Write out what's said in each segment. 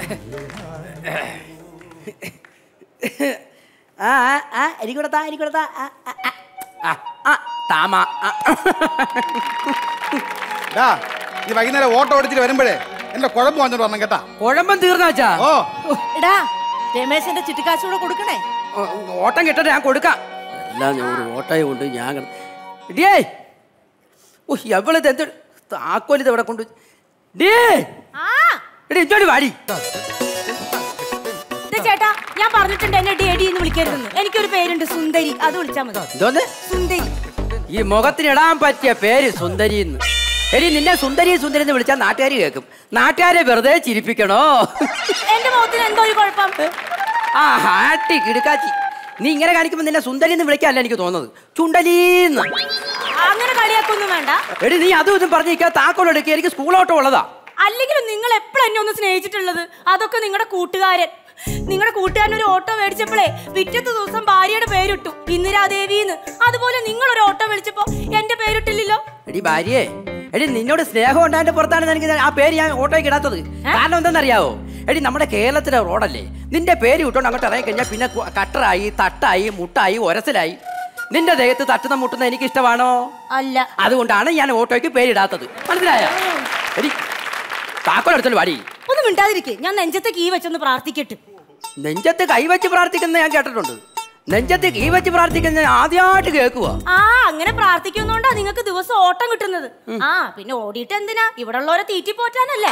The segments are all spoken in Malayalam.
ആ ആ, ആ അരിക്കൂടത്താ അരിക്കൂടത്താ ആ, ആ, ആ, ആ, ആ, താമ ആ. ഡാ നീ വൈകുന്നേരം ഓട്ടോ ഓടിച്ചിട്ട് വരുമ്പോഴേ എന്റെ കുഴപ്പം വാങ്ങിച്ചോണ്ട് വരണം കേട്ടാ കുഴമ്പം തീർന്നാച്ചാ ഓ എടാ രമേശന്റെ ചിട്ടിക്കാശ് കൂടെ കൊടുക്കണേ ഓട്ടം കിട്ടട്ടെ ഞാൻ കൊടുക്കാം എല്ലാം ഞാൻ ഒരു ഓട്ടയെ കൊണ്ട് ഞാൻ കിട- ഇടിയേ ഓ എവളിത് എന്ത് താക്കോലിത് ഇവിടെ കൊണ്ട് ഡേ ആ എടി ഇങ്ങോട്ട് വാടി ദേ ചേട്ടാ ഞാൻ പറഞ്ഞിട്ടുണ്ട് എന്നെ ഡേഡി എന്ന് വിളിക്കരുതെന്ന് എനിക്കൊരു പേരുണ്ട് സുന്ദരി അത് വിളിച്ചാ മതി എന്തോന്ന് സുന്ദരി ഈ മുഖത്തിന് ഇടാൻ പറ്റിയ പേര് സുന്ദരി എന്ന് എടി നിന്നെ സുന്ദരി സുന്ദരി എന്ന് വിളിച്ചാൽ നാട്ടുകാർ കേൾക്കും നാട്ടുകാരെ വെറുതെ ചിരിപ്പിക്കണോ എന്റെ മുഖത്തിന് എന്തോ ഒരു കുഴപ്പം ആ ഹാട്ടി കിടുക്കാച്ചി നീ ഇങ്ങനെ കാണിക്കുമ്പോൾ നിന്നെ സുന്ദരി എന്ന് വിളിക്കാനല്ല എനിക്ക് തോന്നുന്നത് ചുണ്ടലീന്ന് അങ്ങനെ കളിയാക്കൊന്നും വേണ്ട എടി നീ അതും ഇതും പറഞ്ഞിരിക്കുക താക്കോൽ എടുക്കുക എനിക്ക് സ്കൂളോട്ടം ഉള്ളതാ അല്ലെങ്കിലും നിങ്ങൾ എപ്പോഴും എന്നെ ഒന്ന് സ്നേഹിച്ചിട്ടുള്ളത് അതൊക്കെ നിങ്ങളുടെ കൂട്ടുകാരൻ നിങ്ങളുടെ കൂട്ടുകാരൻ ഒരു ഓട്ടോ മേടിച്ചപ്പോഴേ പിറ്റത്തെ ദിവസം ഭാര്യയുടെ പേരിട്ടു ഇന്ദിരാദേവിന്ന് അതുപോലെ നിങ്ങൾ ഒരു ഓട്ടോ വിളിച്ചപ്പോ എന്റെ പേരിട്ടില്ലല്ലോ എടി ഭാര്യയെ എടി നിന്നോട് സ്നേഹം ഉണ്ടായതിന്റെ പുറത്താണ് എനിക്ക് ആ പേര് ഞാൻ ഓട്ടോയ്ക്ക് ഇടാത്തത് കാരണം എന്താണെന്നറിയാവോ എടി നമ്മുടെ കേരളത്തിലെ റോഡല്ലേ നിന്റെ പേര് ഇട്ടോണ്ട് അങ്ങോട്ട് ഇറങ്ങി കഴിഞ്ഞാൽ പിന്നെ കു- കട്ടറായി തട്ടായി മുട്ടായി ഒരസലായി നിന്റെ ദേഹത്ത് തട്ടുന്ന മുട്ടുന്ന എനിക്ക് ഇഷ്ടമാണോ അല്ല അതുകൊണ്ടാണ് ഞാൻ ഓട്ടോയ്ക്ക് പേരിടാത്തത് മനസ്സിലായോ എടി താക്കോൽ എടുത്തോണ്ട് വാടി ഒന്ന് മിണ്ടാതിരിക്കെ ഞാൻ നെഞ്ചത്തെ കീ വെച്ചൊന്ന് പ്രാർത്ഥിക്കട്ടെ നെഞ്ചത്ത് കൈവച്ച് പ്രാർത്ഥിക്കുന്ന ഞാൻ കേട്ടിട്ടുണ്ട് നെഞ്ചത്ത് കൈ വെച്ച് പ്രാർത്ഥിക്കുന്ന ഞാൻ ആദ്യമായിട്ട് കേൾക്കുക ആ അങ്ങനെ പ്രാർത്ഥിക്കുന്നോണ്ടാ നിങ്ങൾക്ക് ദിവസം ഓട്ടം കിട്ടുന്നത് ആ പിന്നെ ഓടിയിട്ട് എന്തിനാ ഇവിടെ ഉള്ളവരെ തീറ്റി പോറ്റാനല്ലേ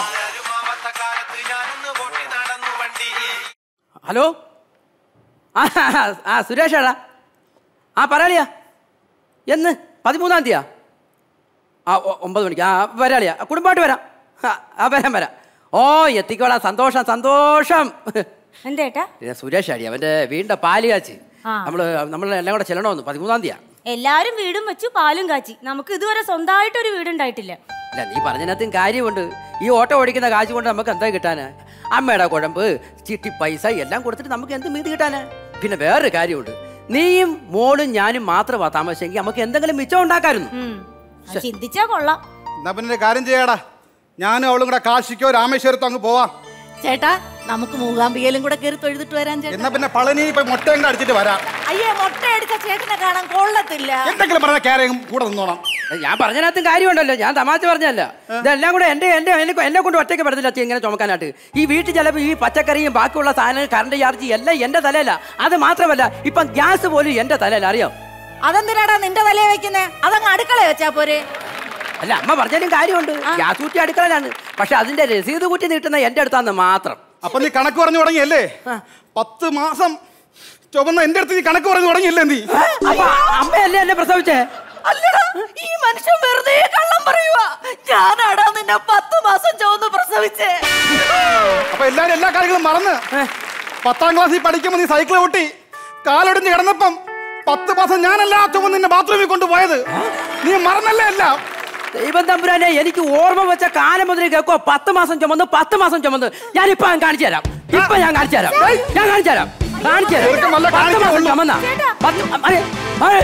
ഹലോ ആ ആ സുരേഷാടാ ആ പറയാളിയാ എന്ന് പതിമൂന്നാം തീയതിയാ ആ ഒ- ഒമ്പത് മണിക്ക് ആ വരാളിയാ കുടുംബമായിട്ട് വരാം ആ, ആ വരാം വരാം ഓ എത്തിക്കോളാം സന്തോഷം സന്തോഷം എന്തേട്ടാ ഇത് സുരേഷ് അടി അവൻ്റെ വീടിൻ്റെ പാല് കാച്ച് ആ. നമ്മൾ നമ്മൾ എല്ലാം കൂടെ ചെല്ലണമെന്ന് പതിമൂന്നാം തീയതിയാ എല്ലാരും വീടും വെച്ചു പാലും കാച്ചി നമുക്ക് ഇതുവരെ സ്വന്തമായിട്ട് ഒരു വീടുണ്ടായിട്ടില്ല അല്ല നീ പറഞ്ഞതിനകത്തും കാര്യമുണ്ട് ഈ ഓട്ടോ ഓടിക്കുന്ന കാശ് കൊണ്ട് നമുക്ക് എന്താ കിട്ടാന് അമ്മയുടെ കുഴമ്പ് ചിട്ടി പൈസ എല്ലാം കൊടുത്തിട്ട് നമുക്ക് എന്ത് മീതി കിട്ടാന് പിന്നെ വേറൊരു കാര്യമുണ്ട് നീയും മോളും ഞാനും മാത്രമാ താമസിച്ചെങ്കിൽ നമുക്ക് എന്തെങ്കിലും മിച്ചം ഉണ്ടാക്കായിരുന്നു ഉം. അത് ചിന്തിച്ചാ കൊള്ളാം എന്നാ പിന്നെ ഒരു കാര്യം ചെയ്യാടാ ഞാനും അവളും കൂടെ കാശിക്കോ രാമേശ്വരത്തോ അങ്ങ് പോവാം ചേട്ടാ നമുക്ക് മൂകാംബികയിലും കൂടെ കയറി തൊഴുതിട്ട് വരാൻ ചേട്ടാ എന്നാ പിന്നെ പളനി ഇപ്പൊ മുട്ടയും കൂടെ അടിച്ചിട്ട് വരാം അയ്യേ മുട്ട അടിച്ച ചേട്ടനെ കാണാൻ കൊള്ളത്തില്ല എന്തെങ്കിലും പറഞ്ഞ കാര്യം കൂടെ നിന്നോണം ഞാൻ പറഞ്ഞതിനകത്തും കാര്യമുണ്ടല്ലോ ഞാൻ തമാശ പറഞ്ഞല്ല ഇതെല്ലാം കൂടെ എന്റെ എന്റെ എന്നെ എന്നെ കൊണ്ട് ഒറ്റയ്ക്ക് പറ്റത്തില്ല അച്ഛൻ ഇങ്ങനെ ചുമക്കാനായിട്ട് ഈ വീട്ടിൽ ചിലപ്പോൾ ഈ പച്ചക്കറിയും ബാക്കിയുള്ള സാധനങ്ങൾ കറണ്ട് ചാർജ് എല്ലാം എന്റെ തലയില അത് മാത്രമല്ല ഇപ്പം ഗ്യാസ് പോലും എന്റെ തലയില അറിയാം അതെന്തിനാടാ നിന്റെ തലയെ വെക്കുന്നേ അതങ്ങ് അടുക്കള വെച്ചാ പോരെ അല്ല അമ്മ പറഞ്ഞാലും കാര്യമുണ്ട് ഗ്യാസ് കുറ്റി അടുക്കളയിലാണ് പക്ഷെ അതിന്റെ രസീത് കുറ്റി നീട്ടുന്ന എന്റെ അടുത്താന്ന് മാത്രം അപ്പൊ നീ കണക്ക് പറഞ്ഞു തുടങ്ങിയല്ലേ പത്ത് മാസം ചുമന്ന എന്റെ അടുത്ത് നീ കണക്ക് പറഞ്ഞു തുടങ്ങിയല്ലേ നീ അപ്പൊ അമ്മയല്ലേ എന്നെ പ്രസവിച്ചേ അല്ലടാ ഈ മനുഷ്യൻ വെറുതെ കള്ളം പറയുക ഞാനാടാ നിന്നെ പത്ത് മാസം ചുവന്ന് പ്രസവിച്ചേ അപ്പൊ എല്ലാരും എല്ലാ കാര്യങ്ങളും മറന്ന് പത്താം ക്ലാസ്സിൽ പഠിക്കുമ്പോ നീ സൈക്കിൾ ഓട്ടി കാലൊടിഞ്ഞ് കിടന്നപ്പം പത്ത് മാസം ഞാനല്ല ചുമന്ന് നിന്നെ ബാത്റൂമിൽ കൊണ്ടുപോയത് നീ മറന്നല്ലേ എല്ലാം ദൈവം തമ്പുരാനെ എനിക്ക് ഓർമ്മ വെച്ച കാലം മുതൽ കേൾക്കോ പത്ത് മാസം ചുമന്ന് പത്ത് മാസം ചുമന്ന് ഞാൻ ഇപ്പൊ കാണിച്ചു തരാം ഇപ്പൊ ഞാൻ കാണിച്ചു തരാം ഞാൻ കാണിച്ചു തരാം കാണിച്ചു ചെറുക്കൻ വല്ല തരാം പത്ത് മാസം കാണിച്ചേ ചുമന്ന പത്ത് അരെ, അരെ.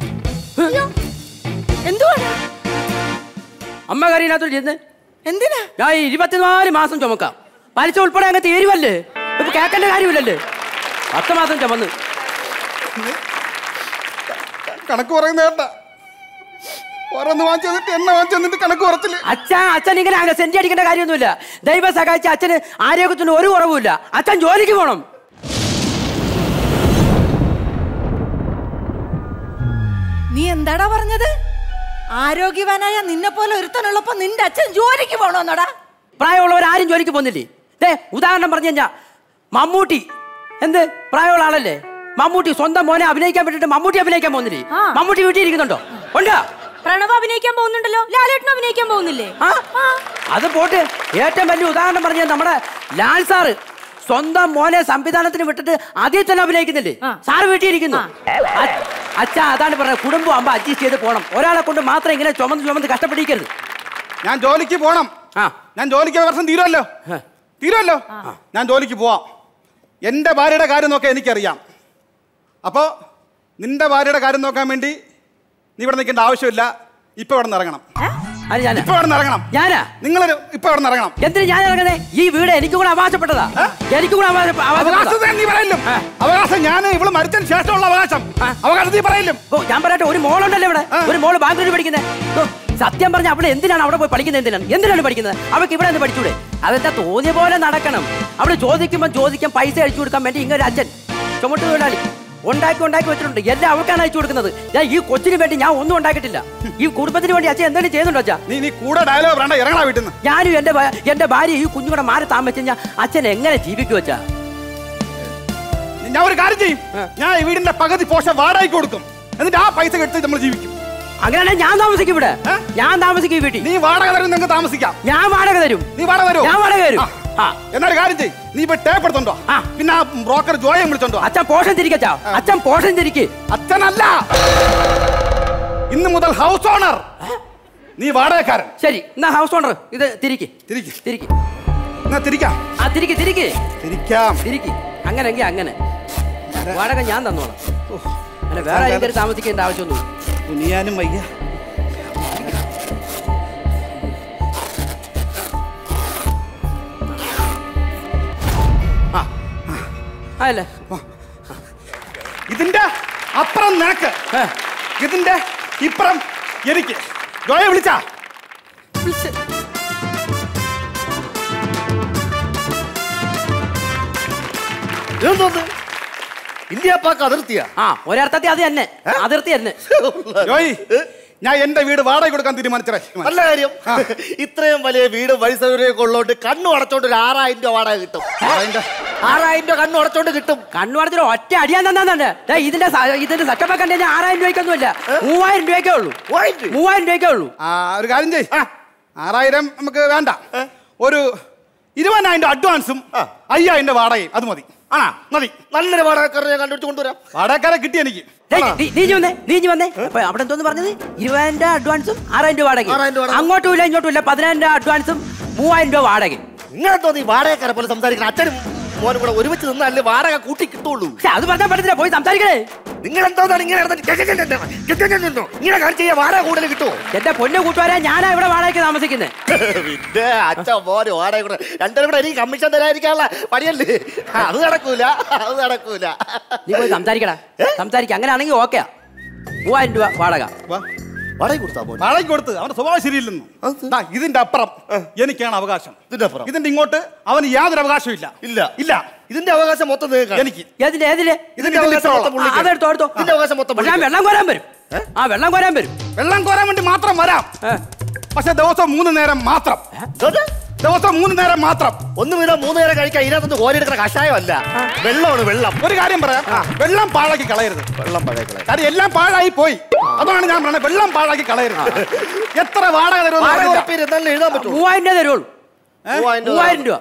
എന്തുവാണ് അമ്മ കരീനകത്തോട്ട് ചെന്ന് എന്തിനാ ഞാൻ ഈ ഇരുപത്തിനാല് മാസം ചുമക്കാം പലിശ ഉൾപ്പെടെ അങ്ങ് തീരുവല്ലേ ഇപ്പൊ കേൾക്കേണ്ട കാര്യമില്ലല്ലേ പത്ത് മാസം ചുമന്ന് കണക്ക് പറയുന്ന കേട്ട ഓരോന്ന് വാങ്ങിച്ചു തന്നിട്ട് എണ്ണ വാങ്ങിച്ചു തന്നിട്ട് കണക്ക് കുറച്ചില്ല അച്ഛൻ അച്ഛൻ ഇങ്ങനെ അങ്ങ് സെഞ്ചി അടിക്കേണ്ട കാര്യമൊന്നുമില്ല ദൈവം സഹായിച്ച അച്ഛന് ആരോഗ്യത്തിന് ഒരു കുറവുമില്ല അച്ഛൻ ജോലിക്ക് പോകണം നീ എന്താടാ പറഞ്ഞത് ആരോഗ്യവാനായ നിന്നെ പോലെ ഒരുത്തനുള്ളപ്പോ നിന്റെ അച്ഛൻ ജോലിക്ക് പോണോന്നടാ പ്രായമുള്ളവർ ആരും ജോലിക്ക് പോകുന്നില്ലേ ദേ ഉദാഹരണം പറഞ്ഞു കഴിഞ്ഞാ മമ്മൂട്ടി എന്ത് പ്രായമുള്ള ആളല്ലേ മമ്മൂട്ടി സ്വന്തം മോനെ അഭിനയിക്കാൻ വേണ്ടിട്ട് മമ്മൂട്ടി അഭിനയിക്കാൻ പോകുന്നില്ലേ ആ. മമ്മൂട്ടി വീട്ടിൽ ഇരിക്കുന്നുണ്ടോ ഉണ്ടോ പ്രണവ് അഭിനയിക്കാൻ പോകുന്നുണ്ടല്ലോ ലാലേട്ടൻ അഭിനയിക്കാൻ പോകുന്നില്ലേ ആ അത് പോട്ട് ഏറ്റവും വലിയ ഉദാഹരണം പറഞ്ഞ നമ്മുടെ ലാൽ സാറ് സ്വന്തം മോനെ സംവിധാനത്തിന് വിട്ടിട്ട് അതിൽ തന്നെ അഭിനയിക്കുന്നില്ലേ ആ. സാറ് വീട്ടിൽ ഇരിക്കുന്നു അച്ഛാ അതാണ് പറഞ്ഞത് കുടുംബം ആകുമ്പോ അഡ്ജസ്റ്റ് ചെയ്ത് പോകണം ഒരാളെ കൊണ്ട് മാത്രം ഇങ്ങനെ ചുമന്ന് ചുമന്ന് കഷ്ടപ്പെടിക്കരുത് ഞാൻ ജോലിക്ക് പോണം ആ ഞാൻ ജോലിക്ക് വർഷം തീരുമല്ലോ തീരുമല്ലോ ഞാൻ ജോലിക്ക് പോവാം എൻ്റെ ഭാര്യയുടെ കാര്യം നോക്കാൻ എനിക്കറിയാം അപ്പോൾ നിന്റെ ഭാര്യയുടെ കാര്യം നോക്കാൻ വേണ്ടി നീ ഇവിടെ നിൽക്കേണ്ട ആവശ്യമില്ല ഇപ്പൊ ഇവിടെ നിന്ന് ഇറങ്ങണം അത് ഞാനാ ഇപ്പൊ ഇവിടെ ഇറങ്ങണം ഞാനാ നിങ്ങൾ ഇപ്പൊ ഇവിടെ ഇറങ്ങണം എന്തിനു ഞാൻ ഇറങ്ങണേ ഈ വീട് എനിക്കും കൂടെ അവകാശപ്പെട്ടതാ എനിക്കും കൂടെ അവകാശ- അവകാശപ്പെട്ടതാ അവകാശം നീ പറയില്ലും ആ. അവകാശം ഞാൻ ഇവള് മരിച്ചതിന് ശേഷമുള്ള അവകാശം ആ. അവകാശം നീ പറയില്ലും ഓ, ഞാൻ പറയട്ടെ ഒരു മോളുണ്ടല്ലോ ഇവിടെ ആ. ഒരു മോള് ബാംഗ്ലൂർ പഠിക്കുന്നത് ഓ, സത്യം പറഞ്ഞ അവള് എന്തിനാണ് അവിടെ പോയി പഠിക്കുന്നത് എന്തിനാണ് എന്തിനാണ് പഠിക്കുന്നത് അവൾക്ക് ഇവിടെ നിന്ന് പഠിച്ചൂടെ അതെന്താ തോന്നിയ പോലെ നടക്കണം അവള് ചോദിക്കുമ്പോൾ ചോദിക്കാൻ പൈസ അയച്ചു കൊടുക്കാൻ വേണ്ടി ഇങ്ങനെ അച്ഛൻ ചുമട്ട് തൊഴിലാളി ഉണ്ടാക്കി ഉണ്ടാക്കി വെച്ചിട്ടുണ്ട് എല്ലാം അവൾക്കാണ് അയച്ചു കൊടുക്കുന്നത് ഞാൻ ഈ കൊച്ചിന് വേണ്ടി ഞാൻ ഒന്നും ഉണ്ടാക്കിയിട്ടില്ല ഈ കുടുംബത്തിന് വേണ്ടി അച്ഛൻ എന്തെങ്കിലും ചെയ്യുന്നുണ്ടോ അച്ഛാ നീ നീ കൂടെ ഡയലോഗ് വേണ്ട ഇറങ്ങണ വീട്ടിൽ നിന്ന് ഞാനും എന്റെ ഭ- എന്റെ ഭാര്യ ഈ കുഞ്ഞുകൂടെ മാറി താമസിച്ച് കഴിഞ്ഞാൽ അച്ഛൻ എങ്ങനെ ജീവിക്കും അച്ഛാ ഞാൻ ഒരു കാര്യം ചെയ്യും ഞാൻ ഈ വീടിന്റെ പകുതി പോഷ വാടകയ്ക്ക് കൊടുക്കും എന്നിട്ട് ആ പൈസ എടുത്ത് നമ്മൾ ജീവിക്കും അങ്ങനെയാണെങ്കിൽ ഞാൻ താമസിക്കും ഇവിടെ ഏ? ഞാൻ താമസിക്കും ഈ വീട്ടിൽ നീ വാടക തരും നിങ്ങൾക്ക് താമസിക്കാം ഞാൻ വാടക തരും നീ വാടക തരുമോ ഞാൻ വാടക തരും ആ എന്നൊരു കാര്യം ചെയ്യും നീ ഇപ്പൊ ടേപ്പ് എടുത്തോണ്ടോ ആ. പിന്നെ ആ ബ്രോക്കർ ജോയെ വിളിച്ചോണ്ടോ അച്ഛൻ പോഷൻ തിരിക്കച്ചാ അച്ഛൻ പോഷൻ തിരിക്ക് അച്ഛനല്ല ഇന്ന് മുതൽ ഹൗസ് ഓണർ നീ വാടകക്കാരൻ ശരി എന്നാ ഹൗസ് ഓണർ ഇത് തിരിക്ക് തിരിക്ക്. തിരിക്ക് എന്നാ തിരിക്കാം ആ തിരിക്ക് തിരിക്ക് തിരിക്കാം തിരിക്ക് അങ്ങനെങ്കിൽ അങ്ങനെ വാടക ഞാൻ തന്നോളാം അങ്ങനെ വേറെ ആൾക്കാർ താമസിക്കേണ്ട ആവശ്യമൊന്നും കുനിയാനും വയ്യ അല്ലേ ഇതിന്റെ അപ്പുറം നിനക്ക് ഏ. ഇതിന്റെ ഇപ്പുറം എനിക്ക് ജോയെ വിളിച്ചാ എന്തോന്ന് ഇന്ത്യ പാക്ക് അതിർത്തിയാ ആ ഒരർത്ഥത്തിൽ അത് തന്നെ അതിർത്തി തന്നെ ജോയി ഞാൻ എന്റെ വീട് വാടക കൊടുക്കാൻ തീരുമാനിച്ചേ നല്ല കാര്യം ഇത്രയും വലിയ വീട് വഴി സൗകര്യമൊക്കെ ഉള്ളതുകൊണ്ട് കണ്ണു അടച്ചോണ്ട് ഒരു ആറായിരം രൂപ വാടക കിട്ടും ആറായിരം രൂപ കണ്ണു അടച്ചോണ്ട് കിട്ടും കണ്ണുടച്ചിട്ട് ഒറ്റ അടിയാൻ തന്നാന്നുണ്ട് ദേ, ഇതിന്റെ സ- ഇതിന്റെ സെറ്റപ്പ് കണ്ടു കഴിഞ്ഞാൽ ആറായിരം രൂപയ്ക്കൊന്നുമില്ല മൂവായിരം രൂപയ്ക്കേ ഉള്ളൂ പോയിട്ട് മൂവായിരം രൂപയ്ക്കേ ഉള്ളൂ ആ ഒരു കാര്യം ചെയ് ആറായിരം നമുക്ക് വേണ്ട ഒരു ഇരുപതിനായിരം രൂപ അഡ്വാൻസും ആ. അയ്യായിരം രൂപ വാടകയും അത് മതി ആണാ മതി നല്ലൊരു വാടകക്കാരനെ ഞാൻ കണ്ടുപിടിച്ച് കൊണ്ടുവരാം വാടകക്കാരെ കിട്ടി എനിക്ക് ദേ, നീ- നീ ഇഞ്ഞി വന്നേ നീ ഇഞ്ഞി വന്നേ അപ്പൊ അവിടെ എന്തോന്ന് പറഞ്ഞത് ഇരുപതിനായിരം രൂപ അഡ്വാൻസും ആറായിരം രൂപ വാടക ആറായിരം രൂപ വാടക. അങ്ങോട്ടും ഇല്ല ഇങ്ങോട്ടും ഇല്ല പതിനായിരം രൂപ അഡ്വാൻസും മൂവായിരം രൂപ വാടക ഇങ്ങനെ തോന്നി വാടകക്കാരെ പോലെ സംസാരിക്കണം അച്ഛനും മോനും കൂടെ ഒരുമിച്ച് നിന്നല്ലേ വാടക കൂട്ടി കിട്ടുള്ളൂ പക്ഷെ അത് പറഞ്ഞാൽ പറ്റത്തില്ല പോയി സംസാരിക്കണേ നിങ്ങൾ എന്തോന്നാണ് ഇങ്ങനെ നടന്നിട്ട് ഇങ്ങനെ കാണിച്ച് കഴിഞ്ഞാൽ വാടക കൂടുതൽ കിട്ടുമോ എന്റെ പൊന്നു കൂട്ടുകാരെ ഞാനാ ഇവിടെ വാടകയ്ക്ക് താമസിക്കുന്നത് പിന്നെ അച്ഛൻ മോനും വാടക കൂടെ രണ്ടുപേരും കൂടെ എനിക്ക് കമ്മീഷൻ തരാതിരിക്കാനുള്ള പണിയല്ലേ അത് നടക്കൂല അത് നടക്കൂല നീ പോയി സംസാരിക്കടാ സംസാരിക്ക അങ്ങനെയാണെങ്കിൽ ഓക്കെ മൂവായിരം രൂപ വാടക വാ. വാടക കൊടുത്താ മോൻ വാടകയ്ക്ക് കൊടുത്ത് അവന്റെ സ്വഭാവം ശരിയില്ലെന്ന് അത്? ദാ, ഇതിന്റെ അപ്പുറം എനിക്കാണ് അവകാശം ഇതിന്റെ അപ്പുറം ഇതിന്റെ ഇങ്ങോട്ട് അവന് യാതൊരു അവകാശവും ഇല്ല ഇല്ല ഇല്ല ഇതിന്റെ അവകാശം മൊത്തം നിങ്ങൾക്ക് എനിക്ക് ഏതില് ഏതില് ഇതിന്റെ അവകാശം മൊത്തം ആ, പുള്ളിക്ക്. അതെടുത്തോ എടുത്തോ ഇതിന്റെ അവകാശം മൊത്തം പക്ഷെ ഞാൻ പുള്ളിക്ക്. വെള്ളം കോരാൻ വരും ആ വെള്ളം കോരാൻ വരും വെള്ളം കോരാൻ വേണ്ടി മാത്രം വരാം ഏ. പക്ഷെ ദിവസം മൂന്ന് നേരം മാത്രം ഇതോട്ട് ദിവസം മൂന്ന് നേരം മാത്രം ഒന്ന് വീതം മൂന്ന് നേരം കഴിക്കാൻ ഇതിനകത്തൊന്ന് കോരിയെടുക്കുന്ന കഷായമല്ല വെള്ളമാണ് വെള്ളം ഒരു കാര്യം പറയാം വെള്ളം പാഴാക്കി കളയരുത് വെള്ളം പഴയക്കളെ കാര്യം എല്ലാം പാഴായി പോയി അതാണ് ഞാൻ പറയുന്നത് വെള്ളം പാഴാക്കി കളയരുത് എത്ര വാടക വാടക തരുമെന്ന് ഉറപ്പിൽ എന്നാലും എഴുതാൻ പറ്റുമോ മൂവായിരം രൂപ തരുള്ളൂ മൂവായിരം രൂപ. മൂവായിരം രൂപ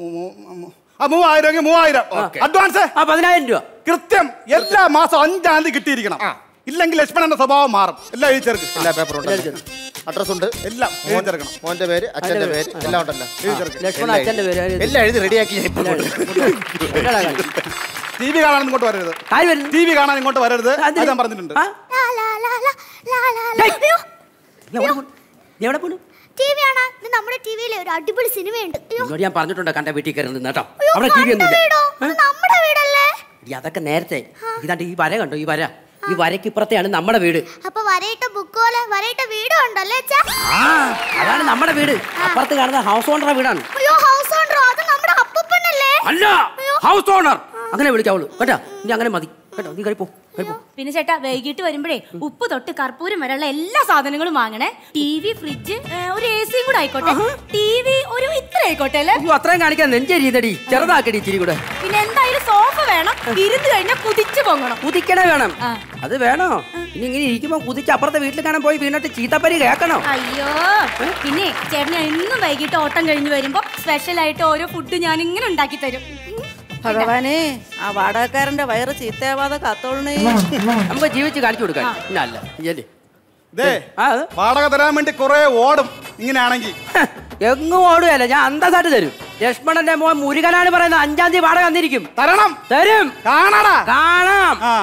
ആ മൂവായിരം എങ്കിൽ മൂവായിരം അഡ്വാൻസ് ആ പതിനായിരം രൂപ കൃത്യം എല്ലാ മാസം അഞ്ചാം തീയതി കിട്ടിയിരിക്കണം ഇല്ലെങ്കിൽ ലക്ഷ്മണന്റെ സ്വഭാവം മാറും എല്ലാം എഴുതി ചേർക്ക് എല്ലാ പേപ്പറും ഉണ്ട് അഡ്രസ് ഉണ്ട് എല്ലാം എഴുതി ചേർക്കണം മോന്റെ പേര് അച്ഛന്റെ പേര് എല്ലാം ഉണ്ടല്ലോ ലക്ഷ്മണ അച്ഛന്റെ പേര് എഴുതി. എല്ലാം എഴുതി റെഡിയാക്കി ഞാൻ ഇപ്പൊ കൊണ്ടുവരും. എന്നടാ കാര്യം? ടി വി കാണാൻ ഇങ്ങോട്ട് വരരുത് ആര് വരുന്നു? ടി വി കാണാൻ ഇങ്ങോട്ട് വരരുത് അത് അത് ഞാൻ പറഞ്ഞിട്ടുണ്ട് ആ? ലാ, ലാ, ലാ, ലാ, ലാ, ലാ, ലാ. ഡേയ്. അയ്യോ, നീ എവിടെ പോണു? നീ എവിടെ പോണു ടി വി ആണ് ഇത് നമ്മുടെ ടി വിയിലെ ഒരു അടിപൊളി സിനിമയുണ്ട് അയ്യോ എന്നോട് ഞാൻ പറഞ്ഞിട്ടുണ്ട് കണ്ട വീട്ടിൽ കയറുന്നത് കേട്ടോ അയ്യോ, അവിടെ ടി വി കണ്ട ഒന്നും വീടോ ഇത് നമ്മുടെ വീടല്ലേ ഇല്ല അതൊക്കെ നേരത്തെ ഇതാണ്ട് ഈ വര കണ്ടോ ഈ വര ഈ വരയ്ക്ക് ഇപ്പുറത്തെയാണ് നമ്മുടെ വീട് അപ്പൊ വരയിട്ട ബുക്ക് പോലെ വരയിട്ട വീടും ഉണ്ടല്ലേ അച്ഛാ ആ അതാണ് നമ്മുടെ വീട് അപ്പുറത്ത് കാണുന്ന ഹൗസ് ഓണറുടെ വീടാണ് അയ്യോ ഹൗസ് ഓണറോ അത് നമ്മുടെ അപ്പൂപ്പനല്ലേ അല്ല ഹൗസ് ഓണർ അങ്ങനെ വിളിക്കാവുള്ളൂ കേട്ടോ നീ അങ്ങനെ മതി കേട്ടോ നീ കഴിപ്പോ കഴിപ്പോ പിന്നെ ചേട്ടാ വൈകിട്ട് വരുമ്പോഴേ ഉപ്പ് തൊട്ട് കർപ്പൂരം വരെയുള്ള എല്ലാ സാധനങ്ങളും വാങ്ങണേ ടി വി ഫ്രിഡ്ജ് ഏ, ഒരു എ സിയും കൂടെ ആയിക്കോട്ടെ ടി വി ഒരു ഇത്ര ആയിക്കോട്ടെ അല്ലേ അയ്യോ അത്രയും കാണിക്കാൻ നെഞ്ചരിയതടി ചെറുതാക്കടി ഇച്ചിരി കൂടെ പിന്നെ എന്തായാലും സോഫ വേണം ഇരുന്ന് കഴിഞ്ഞാൽ കുതിച്ചു പൊങ്ങണം കുതിക്കണേ വേണം ആ. അത് വേണോ ഇനി ഇങ്ങനെ ഇരിക്കുമ്പോ കുതിച്ച് അപ്പുറത്തെ വീട്ടിൽ കാണാൻ പോയി വീണിട്ട് ചീത്തപ്പരി കേൾക്കണോ അയ്യോ പിന്നെ ചേട്ടന് എന്നും വൈകിട്ട് ഓട്ടം കഴിഞ്ഞ് വരുമ്പോ സ്പെഷ്യൽ ആയിട്ട് ഓരോ ഫുഡ് ഞാൻ ഇങ്ങനെ ഉണ്ടാക്കി തരും ഭഗവാനെ ആ വാടകക്കാരന്റെ വയറ് ചീത്തയാവാതെ കാത്തോളണേ നമുക്ക് ജീവിച്ച് കാണിച്ചു കൊടുക്കാൻ പിന്നെ അല്ല ഇല്ലേ ദേ ആ അത് വാടക തരാൻ വേണ്ടി കുറെ ഓടും ഇങ്ങനെയാണെങ്കിൽ ഹ, എങ്ങും ഓടുകയല്ല ഞാൻ അന്തസ്സായിട്ട് തരും ലക്ഷ്മണന്റെ മോൻ മുരുകനാണ് പറയുന്നത് അഞ്ചാം തീയതി വാടക തന്നിരിക്കും തരണം തരും കാണാടാ കാണാം ആ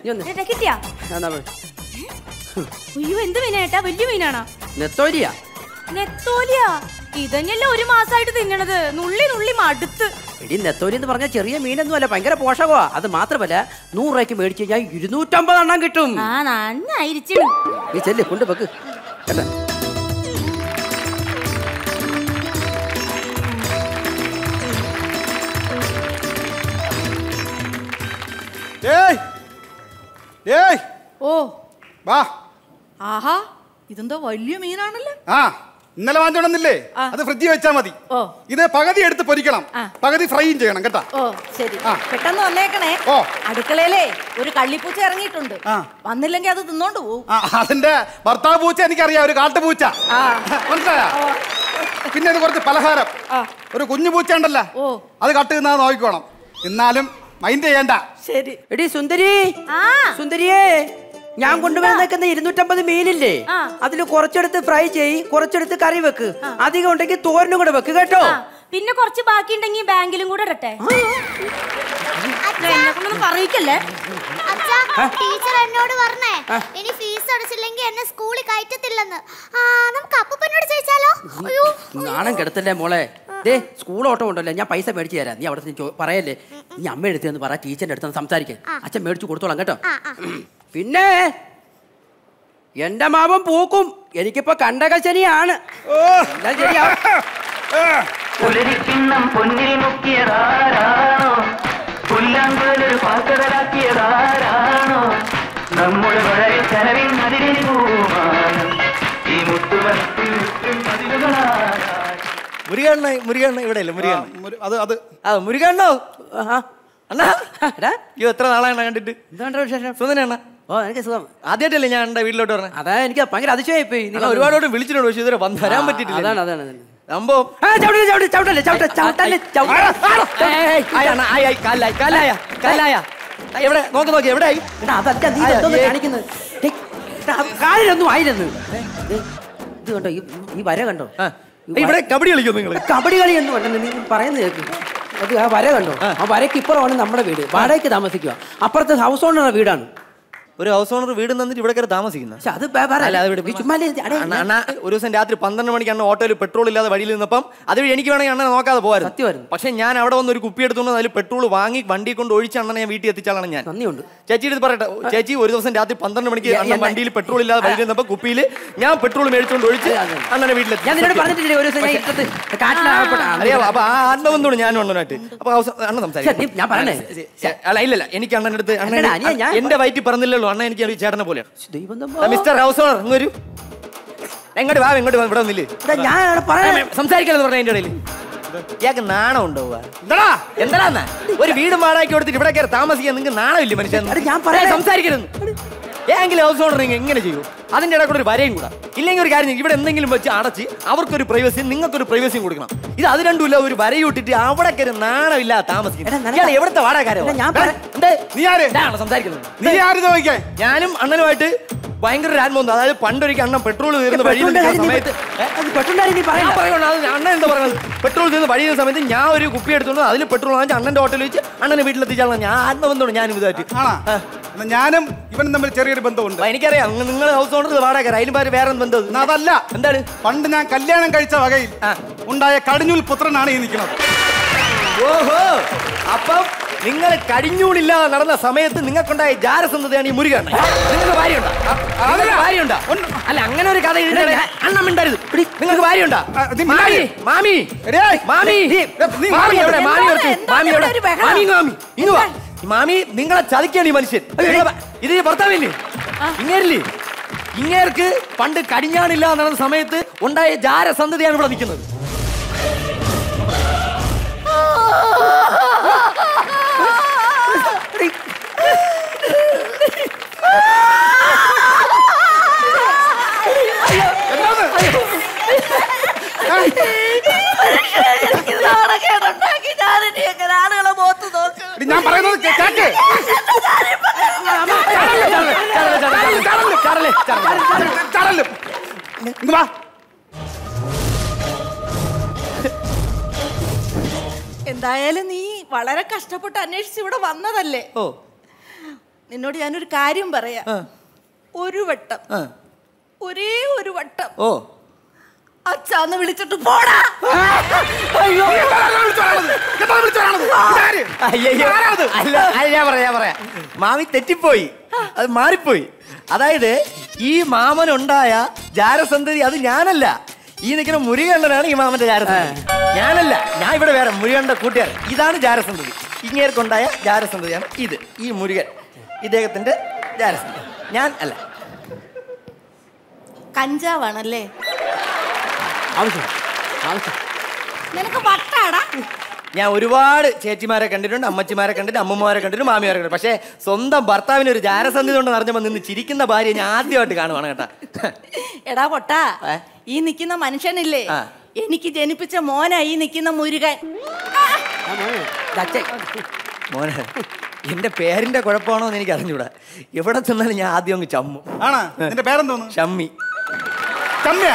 നീ ഒന്ന് ഏട്ടാ കിട്ടിയാ എന്നാ പോയി. അയ്യോ എന്ത് മീനാ ഏട്ടാ വലിയ മീനാണോ നെത്തോലിയാ നെത്തോലിയാ ഇതന്നെയല്ലേ ഒരു മാസമായിട്ട് തിന്നണത് നുള്ളി നുള്ളി മടുത്ത് എടി നെത്തോലി എന്ന് പറഞ്ഞാൽ ചെറിയ മീനൊന്നും അല്ല ഭയങ്കര പോഷകമാ അത് മാത്രമല്ല നൂറ് രൂപയ്ക്ക് മേടിച്ച് കഴിഞ്ഞാൽ ഇരുന്നൂറ്റമ്പത് എണ്ണം കിട്ടും ആ നന്നായിരിച്ചു നീ ചെല്ല് കൊണ്ട് വെക്ക് കേട്ടോ ഏയ് ഏയ് ഓ വാ ആഹാ ഇതെന്തോ വലിയ മീനാണല്ലോ ആ ഇന്നലെ വാങ്ങിച്ചോണമെന്നില്ലേ അത് ഫ്രിഡ്ജിൽ വെച്ചാ മതി ഓ. ഇത് പകുതി എടുത്ത് പൊരിക്കണം ആ. പകുതി ഫ്രൈയും ചെയ്യണം കേട്ടാ ഓ ശരി ആ. പെട്ടെന്ന് വന്നേക്കണേ ഓ. അടുക്കളയിലേ ഒരു കള്ളിപ്പൂച്ച ഇറങ്ങിയിട്ടുണ്ട് ആ. വന്നില്ലെങ്കിൽ അത് തിന്നോണ്ട് പോവും ആ അതിന്റെ ഭർത്താവ് പൂച്ച എനിക്കറിയാം ഒരു കാട്ടുപൂച്ച ആ. മനസ്സിലായ പിന്നെ ഇത് കുറച്ച് പലഹാരം ആ. ഒരു കുഞ്ഞു പൂച്ച ഉണ്ടല്ലോ ഓ. അത് കട്ട് തിന്നാ നോക്കിക്കോണം എന്നാലും മൈൻഡ് ചെയ്യണ്ട ശരി എടി സുന്ദരി ആ സുന്ദരിയേ ഞാൻ കൊണ്ടുവന്നേക്കുന്ന ഇരുന്നൂറ്റമ്പത് മീനില്ലേ ആ. അതിൽ കുറച്ചെടുത്ത് ഫ്രൈ ചെയ്യ് കുറച്ചെടുത്ത് കറി വെക്ക് അധികം ഉണ്ടെങ്കിൽ തോരനും കൂടെ വെക്ക് കേട്ടോ ആ, പിന്നെ കുറച്ച് ബാക്കി ഉണ്ടെങ്കിൽ ബാങ്കിലും കൂടെ ഇടട്ടെ എന്നെ കൊണ്ടൊന്നും പറയിക്കല്ലേ അച്ഛാ ടീച്ചർ എന്നോട് പറഞ്ഞേ ഇനി ഫീസ് അടച്ചില്ലെങ്കിൽ എന്നെ സ്കൂളിൽ കയറ്റത്തില്ലെന്ന് ആ നമുക്ക് അപ്പൂപ്പനോട് ചോദിച്ചാലോ അയ്യോ നാണം കിടത്തല്ലേ മോളെ ദേ സ്കൂൾ ഓട്ടം ഉണ്ടല്ലോ ഞാൻ പൈസ മേടിച്ചു തരാം നീ അവിടെ ചോ- പറയല്ലേ നീ അമ്മ എടുത്തെന്ന് പറ ടീച്ചറിന്റെ അടുത്ത് സംസാരിക്കാൻ അച്ഛൻ മേടിച്ചു കൊടുത്തോളാം കേട്ടോ ആ ആ പിന്നെ എന്റെ മാവൻ പൂക്കും എനിക്കിപ്പോ കണ്ടകശനിയാണ് എല്ലാം ശരിയാവും പുലരിക്കിണ്ണം പൊന്നിൽ മുക്കിയതാരാണോ പുല്ലാങ്കുഴലൊരു പാക്കടലാക്കിയതാരാണോ നമ്മുടെ വളരെ കനവിൻ അതിരിൽ പൂമാനം ഈ മുത്തുവനത്തിൽ പതിവുകളാരാ മുരുകണ്ണ മുരുകണ്ണ ഇവിടെ ഇല്ല ആ, മുരുകണ്ണ ഒരു- അത് അത് ആ മുരുകണ്ണോ ആഹാ. അണ്ണാ എടാ, അയ്യോ എത്ര നാളാണ് കണ്ടിട്ട് എന്തുണ്ട് വിശേഷം സുന്ദരണ്ണ ഓ എനിക്ക് സുഖം ആദ്യമായിട്ടല്ലേ ഞാൻ എന്റെ വീട്ടിലോട്ട് പറഞ്ഞത് അതാ എനിക്ക് ഭയങ്കര അതിശയായി പോയി നിങ്ങൾ ഒരുപാട് വട്ടം വിളിച്ചിട്ടുണ്ട് പക്ഷെ ഇതുവരെ വന്ന് വരാൻ പറ്റിയിട്ടില്ല അതാണ് അതാണ് അതാണ്. സംഭവം ആ, ചവിട്ടല്ലേ, ചവിട്ടല്ലേ, ചവിട്ടല്ലേ, ചവിട്ട, ചവിട്ടല്ലേ, ചവിട്ട. ഏയ്, ഏയ്, ആയി അണ്ണാ, ആയി, ആയി, കാലിലായി, കാലിലായ, കാലിലായ. ആ, എവിടെ നോക്ക് നോക്കി എവിടെ ആയി എടാ, അതല്ല നീ ആ, എന്തോന്ന് ഏ. കാണിക്കുന്നത് ഏയ്, എടാ, അത് കാലിലൊന്നും ആയില്ലെന്ന് ഏ, ദേ, ഇത് കണ്ടോ ഈ ഈ വര കണ്ടോ ആ, ഇവിടെ കബഡി കളിക്കും നിങ്ങൾ കബഡി കളി ഒന്നും അല്ലെന്ന് നീ പറയുന്നത് കേൾക്ക് അത് ആ വര കണ്ടോ ആ വരയ്ക്ക് ഇപ്പുറമാണ് നമ്മുടെ വീട് വാടകയ്ക്ക് താമസിക്കുക അപ്പുറത്ത് ഹൗസ് ഓണറുടെ വീടാണ് ഒരു ഹൗസ് ഓണർ വീട് തന്നിട്ട് ഇവിടെ കയറി താമസിക്കുന്ന പക്ഷെ അത് വേ- വേറെ അല്ല, അത് വിട്. നീ ചുമ്മാ ഇല്ലേ, അടേ, അണ്ണ അണ്ണ ഒരു ദിവസം രാത്രി പന്ത്രണ്ട് മണിക്ക് അണ്ണ ഓട്ടോയിൽ പെട്രോൾ ഇല്ലാതെ വഴിയിൽ നിന്നപ്പം അത് വഴി എനിക്ക് വേണമെങ്കിൽ അണ്ണനെ നോക്കാതെ പോകായിരുന്നു സത്യമായിരുന്നു. പക്ഷെ ഞാൻ അവിടെ വന്ന് ഒരു കുപ്പി എടുത്തുകൊണ്ട് അതിൽ പെട്രോൾ വാങ്ങി വണ്ടി കൊണ്ട് ഒഴിച്ച് അണ്ണനെ ഞാൻ വീട്ടിൽ എത്തിച്ചാലാണ് ഞാൻ നന്ദിയുണ്ട് ചേച്ചിയുടെ അടുത്ത് പറയട്ടെ ചേച്ചി ഒരു ദിവസം രാത്രി പന്ത്രണ്ട് മണിക്ക് എ- അണ്ണൻ എന്നെ- വണ്ടിയിൽ പെട്രോൾ ഇല്ലാതെ വഴിയിൽ നിന്നപ്പോൾ കുപ്പിയിൽ ഞാൻ പെട്രോൾ മേടിച്ചുകൊണ്ട് ഒഴിച്ച് അതെ, അതെ. അണ്ണനെ വീട്ടിലെത്തി ഞാൻ നിന്നോട് പറഞ്ഞിട്ടില്ലേ ഒരു ദിവസം ഞാൻ ഇട്ടത് കാട്ടിലാകപ്പെട്ട അറിയാവോ അപ്പൊ ആ ആത്മബന്ധമാണ് ഞാൻ അണ്ണനായിട്ട് അപ്പൊ ഹൗസ്- അണ്ണൻ ശ്ശെ, നീ- ഞാൻ പറയണേ? ശ്ശെ, അല്ല ഇല്ലല്ല എനിക്ക് അണ്ണൻ്റെ അടുത്ത് അണ്ണൻ അല്ലടാ, അനിയാ, ഞാൻ- എന്റെ വയറ്റിൽ പറഞ്ഞില്ലല്ലോ അണ്ണൻ എനിക്ക് ഒരു ചേട്ടനെ പോലെയാണ് ദൈവം ആ, തമ്പോ. മിസ്റ്റർ ഹൗസ് ഓണർ ഇങ്ങൊരു എങ്ങോട്ട് വാ ഇങ്ങോട്ട് വാ ഇവിടെ ഒന്നില്ലേ എടാ, ഞാൻ അവിടെ പറയണേ സംസാരിക്കലെന്ന് പറഞ്ഞ എന്റെ ഇടയിൽ ഇയാൾക്ക് നാണം ഉണ്ടോ എന്താടാ എന്താടാ ഒരു വീട് വാടകയ്ക്ക് കൊടുത്തിട്ട് ഇവിടെ കയറി താമസിക്കാൻ നിങ്ങൾക്ക് നാണമില്ലേ മനുഷ്യൻ എടാ, ഞാൻ പറയാം. ഏയ്, സംസാരിക്കരുത് ഏതെങ്കിലും ഹൗസ് ഓണർ എങ്ങനെ ചെയ്യൂ അതിന്റെ ഇടയിൽ കൂടെ ഒരു വരയും കൂടാ ഇല്ലെങ്കിൽ ഒരു കാര്യം ചെയ്യ്, ഇവിടെ എന്തെങ്കിലും വെച്ച് അടച്ച് അവർക്കൊരു പ്രൈവസിയും നിങ്ങൾക്കൊരു പ്രൈവസിയും കൊടുക്കണം ഇത് അത് രണ്ടുമില്ല ഒരു വരയും ഇട്ടിട്ട് അവിടെ കയറി നാണമില്ല എടാ, താമസിക്കുന്നത് നിനക്ക് ഇയാൾ എവിടുത്തെ വാടകക്കാരോ എടാ, ഞാൻ പറയാം. നീ ആര് സംസാരിക്കുന്നത് നീ ആര് ചോദിക്കാൻ ഞാനും അണ്ണനുമായിട്ട് ഭയങ്കര ഒരു ആത്മബന്ധം അതായത് പണ്ടൊരിക്കൽ അണ്ണൻ പെട്രോൾ തീർന്ന വഴിയിൽ പെട്രോളിന്റെ നിൽക്കുന്ന കാര്യം നീ സമയത്ത് ഏ, അത് പെട്രോളിന്റെ കാര്യം നീ ഞാൻ പറയണ്ട. പറയണ്ട അത് അണ്ണൻ എന്താ പറയുന്നത് പെട്രോൾ തീർന്ന് വഴി ചെയ്യുന്ന സമയത്ത് ഞാൻ ഒരു കുപ്പി എടുത്തോണ്ട് അതിൽ പെട്രോൾ വാങ്ങിച്ച് അണ്ണന്റെ ഹോട്ടലിൽ വെച്ച് അണ്ണനെ വീട്ടിലെത്തിച്ചാൽ ഞാൻ ആത്മബന്ധമാണ് ഞാനും ഇതായിട്ട് ആണാ എന്നാ ഞാനും ഇവനും തമ്മിൽ ചെറിയൊരു ബന്ധമുണ്ട് അപ്പൊ എനിക്കറിയാം നിങ്ങൾ ഹൗസ് ഓണർ വാടക അതിലും പേര് വേറെ എന്ത് ബന്ധം എന്നാ അതല്ല എന്താണ് പണ്ട് ഞാൻ കല്യാണം കഴിച്ച വകയിൽ ആ. ഉണ്ടായ കടിഞ്ഞൂൽ പുത്രനാണ് ഈ നിൽക്കുന്നത് ഓഹോ അപ്പം നിങ്ങൾ കടിഞ്ഞൂടില്ലാതെ നടന്ന സമയത്ത് നിങ്ങൾക്കുണ്ടായ ജാരസന്ധതയാണ് ഈ മുരുകൻ നിങ്ങൾക്ക് ഭാര്യയുണ്ടോ നിങ്ങൾക്ക് ഭാര്യയുണ്ടോ അല്ല അങ്ങനെ ഒരു കഥ എഴുതി അണ്ണം മിണ്ടരുത് നിങ്ങൾക്ക് ഭാര്യയുണ്ടോ ആ, നീ മാമി മിണ്ടാതിരി. മാമി ഏയ്. മാമി നീ മാമി എവിടെ മാമി എന്താണ്? എവിടെ? എന്താണ് മാമി ഇവിടെ എവിടെ ഒരു ബഹളം? മാമി ഇങ്ങ് മാമി ഇങ്ങ് വാ ഈ മാമി നിങ്ങളെ ചതിക്കാണ് ഈ മനുഷ്യൻ നിങ്ങളെ ഭ- ഇത് ഈ ഭർത്താവില്ലേ ഇങ്ങേരില്ലേ ഇങ്ങേർക്ക് പണ്ട് കടിഞ്ഞാണില്ല നടന്ന സമയത്ത് ഉണ്ടായ ജാരസന്ധതയാണ് ഇവിടെ നിൽക്കുന്നത് നാണക്കേടുണ്ടാക്കി ഞാനിനി എങ്ങനെ ആളുകളെ മുഖത്ത് നോക്കും എടി, ഞാൻ പറയുന്നത് കേ- കേക്ക് ചടലും ഇങ്ങ് വാ എന്തായാലും നീ വളരെ കഷ്ടപ്പെട്ട് അന്വേഷിച്ച് ഇവിടെ വന്നതല്ലേ ഓ നിന്നോട് ഞാനൊരു കാര്യം പറയാം ആ. ഒരു വട്ടം ആ. ഒരേ ഒരു വട്ടം ഓ അച്ഛാന്ന് വിളിച്ചിട്ട് പോടാ അയ്യോ അയ്യയ്യോ. അല്ല അത് ഞാൻ പറയാം ഞാൻ പറയാം മാമി തെറ്റിപ്പോയി അത് മാറിപ്പോയി അതായത് ഈ മാമനുണ്ടായ ജാരസന്ധതി അത് ഞാനല്ല ഈ നിൽക്കുന്ന മുരുകണ്ണനാണ് ഈ മാമന്റെ ജാരസന്ധതി ഞാനല്ല ഞാൻ ഇവിടെ വേറെ മുരുകണ്ണന്റെ കൂട്ടുകാരൻ ഇതാണ് ജാരസന്ധതി ഇങ്ങേർക്കുണ്ടായ ജാരസന്ധതിയാണ് ഇത് ഈ മുരുകൻ ഇദ്ദേഹത്തിന്റെ ജാരസന്ധതി ഞാൻ അല്ല കഞ്ചാവാണല്ലേ ആവശ്യം ആവശ്യം നിനക്ക് വട്ടാടാ ഞാൻ ഒരുപാട് ചേച്ചിമാരെ കണ്ടിട്ടുണ്ട് അമ്മച്ചിമാരെ കണ്ടിട്ടുണ്ട് അമ്മമാരെ കണ്ടിട്ടുണ്ട് മാമിമാരെ കണ്ടിട്ടുണ്ട് പക്ഷേ സ്വന്തം ഭർത്താവിന് ഒരു ജാരസന്ധി കൊണ്ട് നിറഞ്ഞപ്പോൾ നിന്ന് ചിരിക്കുന്ന ഭാര്യ ഞാൻ ആദ്യമായിട്ട് കാണുവാണ് കേട്ടാ എടാ പൊട്ടാ ഏ? ഈ നിൽക്കുന്ന മനുഷ്യനില്ലേ ആ. എനിക്ക് ജനിപ്പിച്ച മോനാ ഈ നിൽക്കുന്ന മുരുകൻ ആ മോനെ, ഇത് അച്ഛൻ. മോനെ എന്റെ പേരിന്റെ കുഴപ്പമാണോ എന്ന് എനിക്ക് അറിഞ്ഞൂടാ എവിടെ ചെന്നാലും ഞാൻ ആദ്യം അങ്ങ് ചമ്മു ആണാ നിന്റെ പേരെന്തോന്നു ഷമ്മി ചമ്മയാ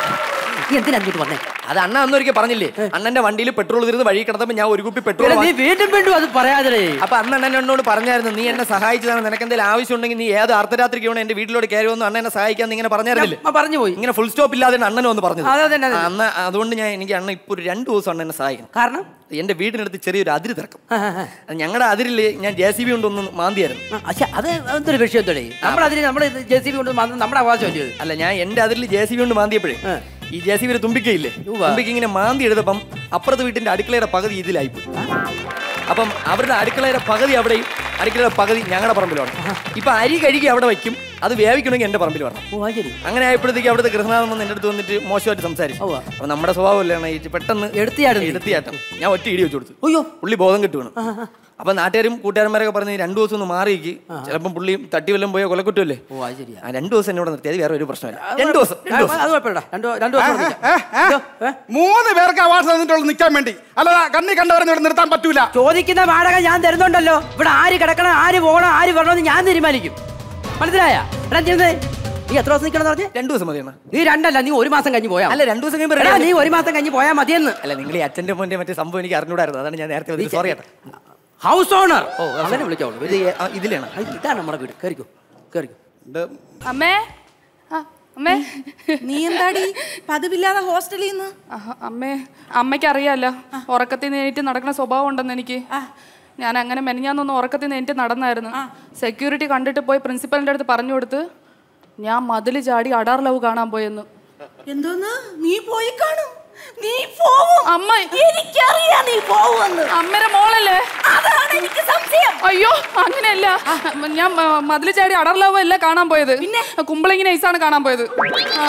നീ എന്തിനാ അങ്ങോട്ട് വന്നേ അത് അണ്ണ അന്നൊരിക്കൽ പറഞ്ഞില്ലേ അണ്ണന്റെ വണ്ടിയിൽ പെട്രോൾ തീർന്ന് വഴി കിടന്നപ്പോ ഞാൻ ഒരു കുപ്പി പെട്രോൾ എടാ, നീ വീണ്ടും വീണ്ടും അത് പറയാതെ അപ്പൊ അന്ന് അണ്ണൻ എന്നോട് പറഞ്ഞായിരുന്നു നീ എന്നെ സഹായിച്ചതാണ് നിനക്ക് എന്തെങ്കിലും ആവശ്യം ഉണ്ടെങ്കിൽ നീ ഏത് അർദ്ധരാത്രിക്ക് വേണം എന്റെ വീട്ടിലോട്ട് കയറി വന്നു അണ്ണ എന്നെ സഹായിക്കാൻ നീ ഇങ്ങനെ പറഞ്ഞായിരുന്നില്ലേ പറഞ്ഞു പോയി ഇങ്ങനെ ഫുൾ സ്റ്റോപ്പ് ഇല്ലാതെ അണ്ണനും ഒന്ന് പറഞ്ഞത് അതെ, അതെ, അതെ. ആ, അന്ന് അതുകൊണ്ട് ഞാൻ എനിക്ക് അണ്ണ ഇപ്പൊ ഒരു രണ്ടു ദിവസം അണ്ണ എന്നെ സഹായിക്കണം കാരണം എന്റെ വീടിനടുത്ത് ചെറിയൊരു അതിര് തിറക്കും ആ, ആ, ആ. ഞങ്ങളുടെ അതിരില് ഞാൻ ജെ സി ബി കൊണ്ടൊന്ന് മാന്തിയായിരുന്നു ആ, പക്ഷെ അത് എന്തൊരു വിഷയം തൊടേ നമ്മളതിന് നമ്മുടെ ജെ സി ബി കൊണ്ട് വന്ന് നമ്മുടെ അവകാശം അല്ലേ ഇത്? അല്ല ഞാൻ എന്റെ അതിരിൽ ജെ സി ബി കൊണ്ട് മാന്തിയപ്പോഴേ ആ. ഈ ജെ സി ബി തുമ്പിക്കയില്ലേ ഉവ്വ. തുമ്പിക്ക് ഇങ്ങനെ മാന്തി എടുത്തപ്പം അപ്പുറത്തെ വീട്ടിന്റെ അടുക്കളയുടെ പകുതി ഇതിലായിപ്പോയി അപ്പം അവരുടെ അടുക്കളയുടെ പകുതി അവിടെയും അടുക്കളയുടെ പകുതി ഞങ്ങളുടെ പറമ്പിലാണ് ഇപ്പൊ അരി കഴുകി അവിടെ വയ്ക്കും അത് വേവിക്കണമെങ്കിൽ എന്റെ പറമ്പിൽ വരണം ഓ അത് ശരി അങ്ങനെ ആയപ്പോഴത്തേക്ക് അവിടുത്തെ ഗൃഹനാഥൻ വന്ന് എന്റെ അടുത്ത് വന്നിട്ട് മോശമായിട്ട് സംസാരിച്ചു ഉവ്വ. അപ്പൊ നമ്മുടെ സ്വഭാവമല്ലേ ഈ പെട്ടെന്ന് എടുത്തിയാടും നീ. എടുത്തിയാട്ടം ഞാൻ ഒറ്റ ഇടി വെച്ചു കൊടുത്തു അയ്യോ പുള്ളി ബോധം കിട്ടുവാണ് അപ്പൊ നാട്ടുകാരും കൂട്ടുകാരന്മാരൊക്കെ പറഞ്ഞ് രണ്ടു ദിവസം ഒന്ന് മാറിയിക്ക് ചിലപ്പം പുള്ളി തട്ടി വല്ലതും പോയോ കൊലക്കുറ്റല്ലേ ഓ അത് ശരിയാ ആ രണ്ടു ദിവസം എന്നോട് നിർത്തി അത് വേറെ ഒരു പ്രശ്നമില്ല രണ്ടു ദിവസം രണ്ടു ദിവസം അത് കുഴപ്പമില്ല രണ്ടു രണ്ടു ദിവസം കൂടെ നിൽക്കാം. ഏ, ഏ? മൂന്ന് പേർക്ക് അവാർഡ് തന്നിട്ടുള്ളൂ നിൽക്കാൻ വേണ്ടി അല്ലാതെ കണ്ണി കണ്ടവരെ ഇവിടെ നിർത്താൻ പറ്റൂല ചോദിക്കുന്ന വാടക ഞാൻ തരുന്നുണ്ടല്ലോ ഇവിടെ ആര് കിടക്കണം ആര് പോകണം ആര് വരണമെന്ന് ഞാൻ തീരുമാനിക്കും മനസ്സിലായ എടാ ചെയ്യുന്നേ നീ എത്ര ദിവസം നിൽക്കണം പറഞ്ഞേ രണ്ടു ദിവസം മതിയെന്നാ നീ രണ്ടല്ല നീ ഒരു മാസം കഴിഞ്ഞ് പോയാ അല്ല രണ്ടു ദിവസം കഴിയുമ്പോ എടാ, ready നീ ആവും. ഒരു മാസം കഴിഞ്ഞ് പോയാൽ മതിയെന്ന് അല്ല നിങ്ങൾ ഈ അച്ഛന്റെ മോന്റെ മറ്റേ സംഭവം എനിക്ക് അറിഞ്ഞൂടായിരുന്നു അതാണ് ഞാൻ നേരത്തെ സോറി ഏട്ടാ ഹൗസ് ഓണർ ഓ അങ്ങനെ വിളിച്ചോളൂ ഇത് ആ, ഇതിലാണ് ആ, ഇതാണ് നമ്മുടെ വീട് കയറിക്കോ കയറിക്കോ അമ്മേ ആ, അമ്മേ നീ എന്താടി പതിവില്ലാതെ ഹോസ്റ്റലിൽ നിന്ന് ആഹ്, അമ്മേ അമ്മയ്ക്ക് അറിയാലോ ഉറക്കത്തിൽ നിന്ന് എണീറ്റ് നടക്കുന്ന സ്വഭാവം ഉണ്ടെന്ന് എനിക്ക് ഞാൻ അങ്ങനെ മെനഞ്ഞാന്നൊന്ന് ഉറക്കത്തിൽ നിന്ന് എണീറ്റ് നടന്നായിരുന്നു സെക്യൂരിറ്റി കണ്ടിട്ട് പോയി പ്രിൻസിപ്പലിന്റെ അടുത്ത് പറഞ്ഞു കൊടുത്ത് ഞാൻ മതിൽ ചാടി അടാർ ലവ് കാണാൻ പോയെന്ന് എന്തോന്ന് നീ പോയി കാണും നീ പോവും അമ്മ എനിക്കറിയാം നീ പോവുമെന്ന് അമ്മയുടെ മോളല്ലേ അതാണ് എനിക്ക് സംശയം അയ്യോ അങ്ങനെയല്ല ഞാൻ മതിൽ ചാടി അടർ ലവ് അല്ല കാണാൻ പോയത് പിന്നെ കുമ്പളങ്ങി നൈസാണ് കാണാൻ പോയത് ആ.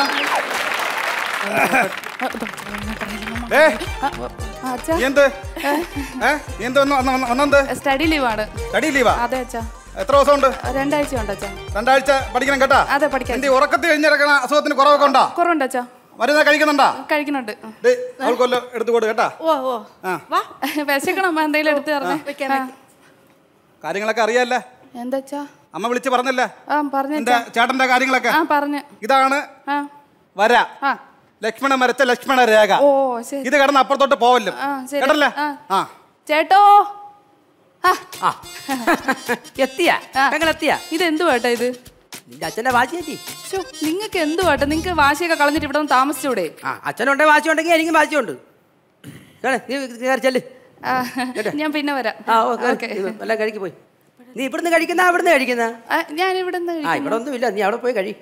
ഏ ആ, അച്ഛാ നീ എന്ത് ഏ നീ എന്ത് വന്ന് വന്ന് വന്ന് വന്നെന്ത് സ്റ്റഡി ലീവാണ് സ്റ്റഡി ലീവാ അതെ അച്ഛാ എത്ര ദിവസം ഉണ്ട് രണ്ടാഴ്ച ഉണ്ട് അച്ഛാ രണ്ടാഴ്ച പഠിക്കണം കേട്ടാ അതെ, പഠിക്കാം. എന്റെ ഉറക്കത്തിൽ കഴിഞ്ഞിറക്കണ അസുഖത്തിന് കുറവൊക്കെ ഉണ്ടോ കുറവുണ്ട് അച്ഛാ മരുന്ന് കഴിക്കുന്നുണ്ടാ കഴിക്കുന്നുണ്ട് ഡേ അവൾക്കൊല്ലോ എടുത്തു കൊടു കേട്ടാ ഓ ഓ ആ വാ വിശക്കണം എന്തെങ്കിലും എടുത്ത് തരണേ വെക്കാം, ആ. കാര്യങ്ങളൊക്കെ അറിയാല്ലേ എന്താ അച്ഛാ അമ്മ വിളിച്ച് പറഞ്ഞല്ലേ ആ പറഞ്ഞു എന്റെ ചേട്ടന്റെ കാര്യങ്ങളൊക്കെ ആ പറഞ്ഞു ഇതാണ് ആ വര ആ ലക്ഷ്മണൻ വരച്ച ലക്ഷ്മണ രേഖ ഓ ശരി ഇത് കിടന്ന് അപ്പുറത്തോട്ട് പോവല്ലോ ആ, ശരി. കേട്ടല്ലേ ആ. ആ ചേട്ടോ ആ ആ എത്തിയ ആ. ഞങ്ങൾ എത്തിയ ഇത് എന്തു വേട്ടാ ഇത് നിന്റെ അച്ഛന്റെ വാശി ചേച്ചി ശോ, നിങ്ങക്ക് എന്തു വേട്ടാ നിങ്ങക്ക് വാശിയൊക്കെ കളഞ്ഞിട്ട് ഇവിടെ ഒന്ന് താമസിച്ചൂടെ ആ അച്ഛനുണ്ടെ വാശി ഉണ്ടെങ്കിൽ എനിക്കും വാശിയുണ്ട് കേളെ നീ കയറി ചെല്ല് ആ, ഞാൻ പിന്നെ വരാം ആ ഓ ഓക്കെ എല്ലാം കഴിക്ക് പോയി നീ ഇവിടുന്ന് കഴിക്കുന്ന അവിടുന്ന് കഴിക്കുന്ന ഞാൻ ഇവിടെ ആ ഇവിടെ ഒന്നും ഇല്ല നീ അവിടെ പോയി കഴി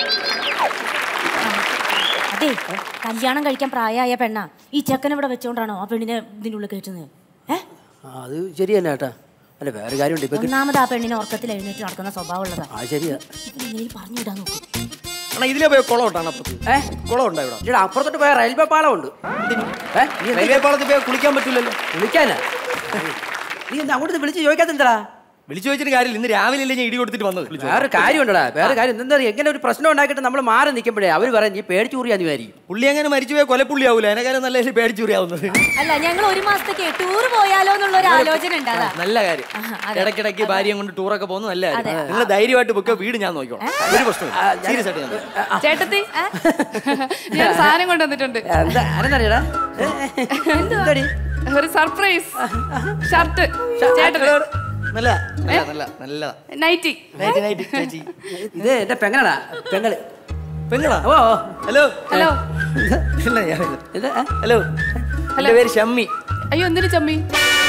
അതെ കല്യാണം കഴിക്കാൻ പ്രായമായ പെണ്ണാ ഈ ചെക്കൻ ഇവിടെ വെച്ചോണ്ടാണോ ആ പെണ്ണിനെ ഇതിൻ്റെ ഉള്ളിൽ കയറ്റുന്നത് ഏ ആ, അത് ശരി തന്നെ കേട്ടാ അല്ല വേറെ കാര്യമുണ്ട് ഇപ്പൊ ഒന്നാമത് ആ പെണ്ണിനെ ഉറക്കത്തിൽ എഴുന്നേറ്റ് നടക്കുന്ന സ്വഭാവം ഉള്ളതാ ആ ശരിയാ ഇങ്ങനെ പറഞ്ഞു വിടാൻ നോക്കും അണ്ണാ ഇതിലെ പോയ കുളം ഉണ്ടാണ് അപ്പുറത്ത് ഏ കുളം ഉണ്ടാ ഇവിടെ ഇവിടെ അപ്പുറത്തോട്ട് പോയ റെയിൽവേ പാളം ഉണ്ട് ഏ നീ എന്ത് റെയിൽവേ പാളത്തിൽ പോയാൽ കുളിക്കാൻ പറ്റൂലല്ലോ വിളിക്കാനാ നീ എന്താ അങ്ങോട്ട് വിളിച്ച് ചോദിക്കാത്തെന്താ വിളിച്ചു വെച്ചിട്ട് കാര്യമില്ല ഇന്ന് രാവിലെ അല്ലേ ഞാൻ ഇടി കൊടുത്തിട്ട് വന്നത് വേറെ കാര്യമുണ്ടടാ വേറെ കാര്യം എന്താ അറിയോ, എങ്ങനെ ഒരു പ്രശ്നം ഉണ്ടാക്കിയിട്ട് നമ്മൾ മാറി നിൽക്കുമ്പോഴേ അവർ പറയാം നീ പേടിച്ചു കൂറിയാന്ന് വിചാരിക്കും പുള്ളി അങ്ങനെ മരിച്ചു പോയ കൊലപ്പുള്ളി ആവൂല അതിനെക്കാളും നല്ല പേടിച്ചുറിയാവുന്നത് അല്ല ഞങ്ങൾ ഒരു മാസത്തേക്ക് ടൂർ പോയാലോ എന്നുള്ള ഒരു ആലോചന ഉണ്ട് അതാ നല്ല കാര്യം അതെ. ഇടയ്ക്കിടയ്ക്ക് ഭാര്യയും കൊണ്ട് ടൂറൊക്കെ പോകുന്നത് നല്ല കാര്യം നിങ്ങൾ ധൈര്യമായിട്ട് പൊക്കെ വീട് ഞാൻ നോക്കിക്കോളാം ഒരു പ്രശ്നമില്ല സീരിയസ് ആയിട്ട് ഞാൻ നോക്കാം. ചേട്ടത്തി ഞാൻ സാധനം കൊണ്ടുവന്നിട്ടുണ്ട് എന്താ അതെന്നറിയടാ എന്താടി ഒരു സർപ്രൈസ് ഷർട്ട് ചേട്ടന് നല്ല നല്ല നല്ല നല്ലതാ നൈറ്റി നൈറ്റ് നൈറ്റ് ചേച്ചി ഇത് എന്റെ പെങ്ങളാ പെങ്ങള് പെങ്ങളാ ഓ ഹലോ ഹലോ ഇല്ല ഞാൻ ഇത് ഏ? ഹലോ എന്റെ പേര് ഷമ്മി അയ്യോ എന്തിനു ചമ്മി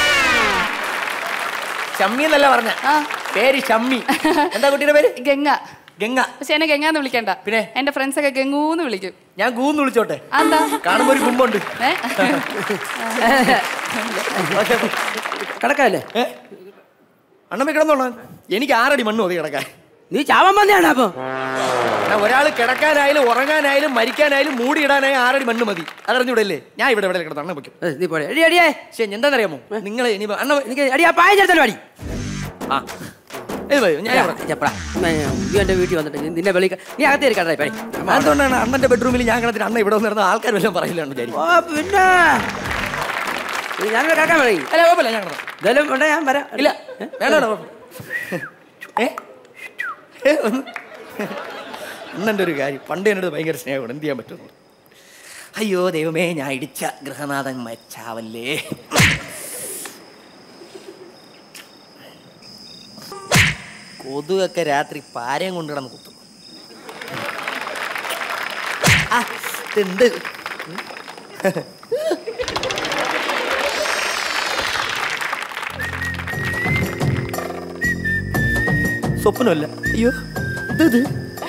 ഷമ്മി എന്നല്ല പറഞ്ഞ ആ പേര് ഷമ്മി എന്താ കുട്ടിയുടെ പേര് ഗംഗ ഗംഗ പക്ഷെ എന്നെ ഗംഗാന്ന് വിളിക്കണ്ട പിന്നെ? എന്റെ ഫ്രണ്ട്സ് ഒക്കെ ഗംഗൂന്ന് വിളിക്കും ഞാൻ ഗൂന്ന് വിളിച്ചോട്ടെ അതെന്താ കാണുമ്പോ ഒരു കുമ്പുണ്ട് ഏ? കിടക്കല്ലേ അണ്ണമ്മ കിടന്നോളാം എനിക്ക് ആറടി മണ്ണ് മതി കിടക്കാൻ നീ ചാവാൻ വന്നെയാണ് അപ്പൊ ഞാൻ ഒരാൾ കിടക്കാനായാലും ഉറങ്ങാനായാലും മരിക്കാനായാലും മൂടി ഇടാനായാലും ആറടി മണ്ണ് മതി അതറിഞ്ഞൂടല്ലേ ഞാൻ ഇവിടെ ഇവിടെ കിടന്ന് അണ്ണ വെക്കും ഏ, നീ പോരെ എടി അടിയേ ശരി എന്താണെന്നറിയാമോ നിങ്ങൾ ഇനി അണ്ണ എനിക്ക് അടിയാ പായ ചേർത്തല്ലോ അടി ആ ഇത് പോയി, ഞാൻ ഇവിടെ. ചെപ്പടാ നീ എന്റെ വീട്ടിൽ വന്നിട്ട് നീ- നിന്നെ വിളിക്ക നീ അകത്ത് ഇരിക്കട്ടെ പടി അതുകൊണ്ടാണ് അണ്ണന്റെ ബെഡ്റൂമിൽ ഞാൻ കിടന്നിട്ട് അണ്ണ ഇവിടെ വന്നിരുന്ന ആൾക്കാർ വല്ലതും പറയില്ലാണ്ട് വിചാരിക്കും ഓ പിന്നെ ഇത് ഞാൻ കേൾക്കാൻ പറയും അല്ല കുഴപ്പമില്ല ഞാൻ കിടന്നു ഇതെല്ലാം ഉണ്ടെ ഞാൻ വരാം ഇല്ല വേണ്ട ഏ ഏ, ഒന്ന്. അണ്ണൻ്റെ ഒരു കാര്യം പണ്ട് എന്നോട് ഭയങ്കര സ്നേഹമാണ് എന്ത് ചെയ്യാൻ പറ്റുന്നു അയ്യോ ദൈവമേ ഞാൻ ഇടിച്ച ഗൃഹനാഥൻ മച്ചാവല്ലേ കൊതുകൊക്കെ രാത്രി പാരയും കൊണ്ട് കിടന്ന് കുത്തും ആ ഇതെന്ത് സ്വപ്നമല്ല അയ്യോ ഇത്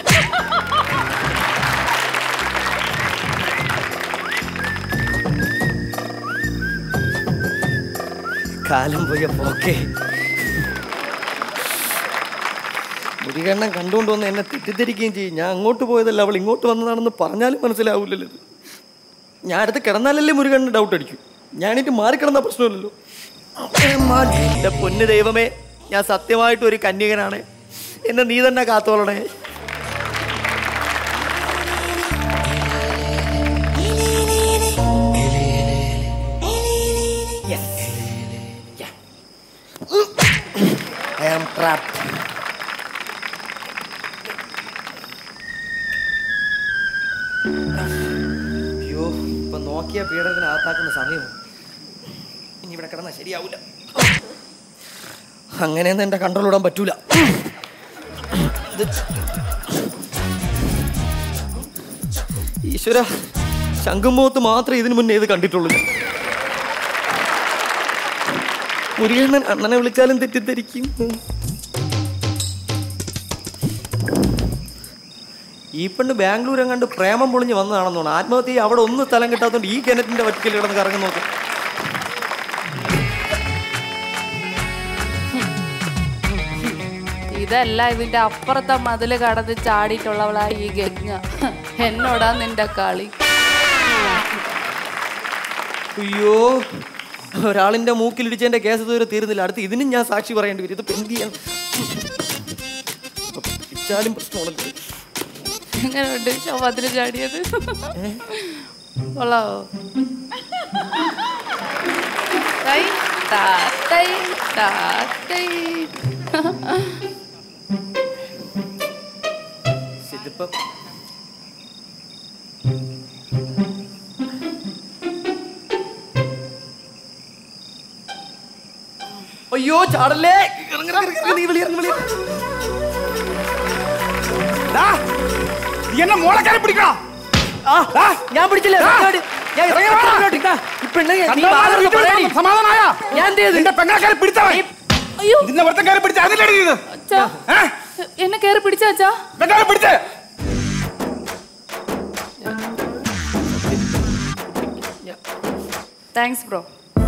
കാലം പോയ പോക്കേ മുരുകണ്ണൻ കണ്ടുകൊണ്ട് വന്ന് എന്നെ തെറ്റിദ്ധരിക്കുകയും ചെയ്യും ഞാൻ അങ്ങോട്ട് പോയതല്ല അവൾ ഇങ്ങോട്ട് വന്നതാണെന്ന് പറഞ്ഞാലും മനസ്സിലാവില്ലല്ലോ ഇത് ഞാൻ അടുത്ത് കിടന്നാലല്ലേ മുരുകണ്ണൻ ഡൗട്ട് അടിക്കും ഞാനിട്ട് മാറിക്കിടന്ന പ്രശ്നമില്ലല്ലോ എന്റെ പൊന്ന് ദൈവമേ ഞാൻ സത്യമായിട്ട് ഒരു കന്യകനാണ് എന്നെ നീ തന്നെ കാത്തോളണേ Yes. Yeah. I am trapped. അയ്യോ ഇപ്പൊ നോക്കിയ പീഡനത്തിനകത്താക്കുന്ന സമയം ഇനി ഇവിടെ കിടന്നാൽ ശരിയാവൂല അങ്ങനെയൊന്നും എന്റെ കൺട്രോൾ ഇടാൻ പറ്റൂല ഇത് ഈശ്വര ശംഖുമുഖത്ത് മാത്രമേ ഇതിനു മുന്നേ ഇത് കണ്ടിട്ടുള്ളൂ ഞാൻ. മുരുകണ്ണൻ അണ്ണനെ വിളിച്ചാലും തെറ്റിദ്ധരിക്കും ഈ പെണ്ണ് ബാംഗ്ലൂർ എങ്ങാണ്ട് പ്രേമം പൊളിഞ്ഞ് വന്നതാണെന്ന് തോന്നുന്നു ആത്മഹത്യ ചെയ്യ അവിടെ ഒന്നും സ്ഥലം കിട്ടാത്തതുകൊണ്ട് ഈ കിണറ്റിന്റെ വറ്റിക്കൽ കിടന്ന് കറങ്ങി നോക്കും ഇതല്ല ഇതിന്റെ അപ്പുറത്തെ മതില് കടന്ന് ചാടിയിട്ടുള്ളവളാ ഈ ഗംഗ എന്നോടാ നിന്റെ കളി അയ്യോ ഒരാളിന്റെ മൂക്കിലിടിച്ചതിന്റെ കേസ് ഇതുവരെ തീരുന്നില്ല അടുത്ത് ഇതിനും ഞാൻ സാക്ഷി പറയേണ്ടി വരും ഇത് എന്ത് ചെയ്യാൻ ഇച്ചാലും പ്രശ്നമാണല്ലോ എങ്ങനെയുണ്ട് മതില് ചാടിയത് കൊള്ളാവോ തൈ, താ, തൈ, താ, തൈ. ഇതിപ്പം അയ്യോ ചാടല്ലേ ഇറങ്ങ്, ഇറങ്ങ്, ഇറങ്ങ്, നീ വിളി, ഇറങ്ങ്, വിളി. ദാ, നീ എന്നെ മോളക്കാരെ പിടിക്കണോ ആ, ആ, ഞാൻ പിടിച്ചില്ല ആ, ഇങ്ങോട്ട്. ഞാൻ ഇറങ്ങി വാ. ഇങ്ങോട്ട്. ഈ പെണ്ണ് നീ കണ്ടോ, വാതിലൊക്കെ വീട്ടിൽ പറയടി. വന്ന് സമാധാനായ ഞാൻ എന്ത് ചെയ്തു? നിന്റെ പെങ്ങളെ പിടിച്ചവൻ അയ്യോ നിന്നെ ഒരുത്തക്കാരെ പിടിച്ച അതിലടി ഇത് അച്ഛാ ഏ? എന്നെ കേറി പിടിച്ചാച്ചാ പെങ്ങളെ പിടിച്ചേ താങ്ക്സ് ബ്രോ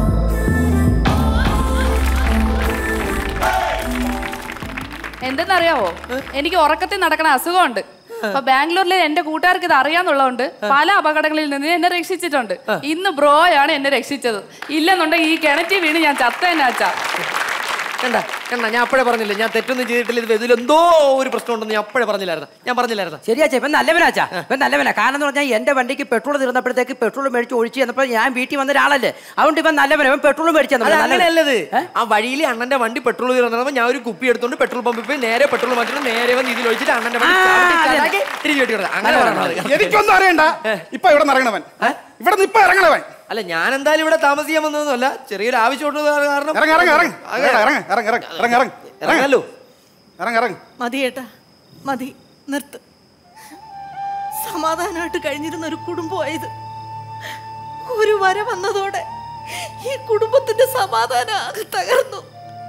എന്തെന്നറിയാവോ എനിക്ക് ഉറക്കത്തിൽ നടക്കണ അസുഖമുണ്ട് അപ്പൊ ബാംഗ്ലൂരിലെ എന്റെ കൂട്ടുകാർക്ക് ഇത് അറിയാന്നുള്ളതുകൊണ്ട് പല അപകടങ്ങളിൽ നിന്ന് എന്നെ രക്ഷിച്ചിട്ടുണ്ട് ഇന്ന് ബ്രോയാണ് എന്നെ രക്ഷിച്ചത് ഇല്ലെന്നുണ്ടെങ്കിൽ ഈ കിണറ്റിൽ വീണ് ഞാൻ ചത്തേനാച്ചാ കണ്ട കണ്ട ഞാൻ അപ്പോഴേ പറഞ്ഞില്ല ഞാൻ തെറ്റൊന്നും ചെയ്തിട്ടില്ല ഇത് ഇതിലെന്തോ ഒരു പ്രശ്നം ഉണ്ടെന്ന് ഞാൻ അപ്പോഴേ പറഞ്ഞില്ലായിരുന്നു ഞാൻ പറഞ്ഞില്ലായിരുന്നു ശരിയാച്ചാ ഇവൻ നല്ലവനാച്ചാ ഇവൻ നല്ലവനാ കാരണം എന്ന് പറഞ്ഞാൽ എന്റെ വണ്ടിക്ക് പെട്രോൾ തീർന്നപ്പോഴത്തേക്ക് പെട്രോൾ മേടിച്ച് ഒഴിച്ച് ചെന്നപ്പോൾ ഞാൻ വീട്ടിൽ വന്ന ഒരാളല്ലേ അതുകൊണ്ട് ഇവൻ നല്ലവൻ ഇവൻ പെട്രോൾ മേടിച്ചു അത് അങ്ങനെയല്ലത് ആ വഴിയിൽ അണ്ണന്റെ വണ്ടി പെട്രോൾ തീർന്നപ്പോൾ ഞാൻ ഒരു കുപ്പി എടുത്തോണ്ട് പെട്രോൾ പമ്പിൽ പോയി നേരെ പെട്രോൾ മാറ്റിട്ട് നേരെ വന്ന് ഇതിൽ ഒഴിച്ചിട്ട് അണ്ണന്റെ വണ്ടി ആ, ചവിട്ടി അതെ. ചാടാക്കി തിരിച്ചു വെട്ടി കൊടുത്തത്. അങ്ങനെ പറഞ്ഞത് എനിക്കൊന്നും അറിയണ്ട ഇപ്പൊ ഇവിടെ നിന്ന് ഇറങ്ങണവൻ ഇവിടെ നിന്ന് ഇപ്പൊ ഇറങ്ങണവൻ അല്ല ഞാൻ എന്തായാലും ഇവിടെ താമസിക്കാൻ വന്നതൊന്നുമല്ല ചെറിയൊരു ആവശ്യമുണ്ട് കാരണം ഇറങ്ങ് ഇറങ്ങ് ഇറങ്ങ് അതെ. ഇറങ്ങ് ഇറങ്ങ് ഇറങ്ങ് ഇറങ്ങ് ഇറങ്ങ് ഇറങ്ങാലോ ഇറങ്ങ് ഇറങ്ങ് മതി ഏട്ടാ മതി നിർത്ത് സമാധാനമായിട്ട് കഴിഞ്ഞിരുന്ന ഒരു കുടുംബമായത് ഒരു വര വന്നതോടെ ഈ കുടുംബത്തിന്റെ സമാധാനം ആകെ തകർന്നു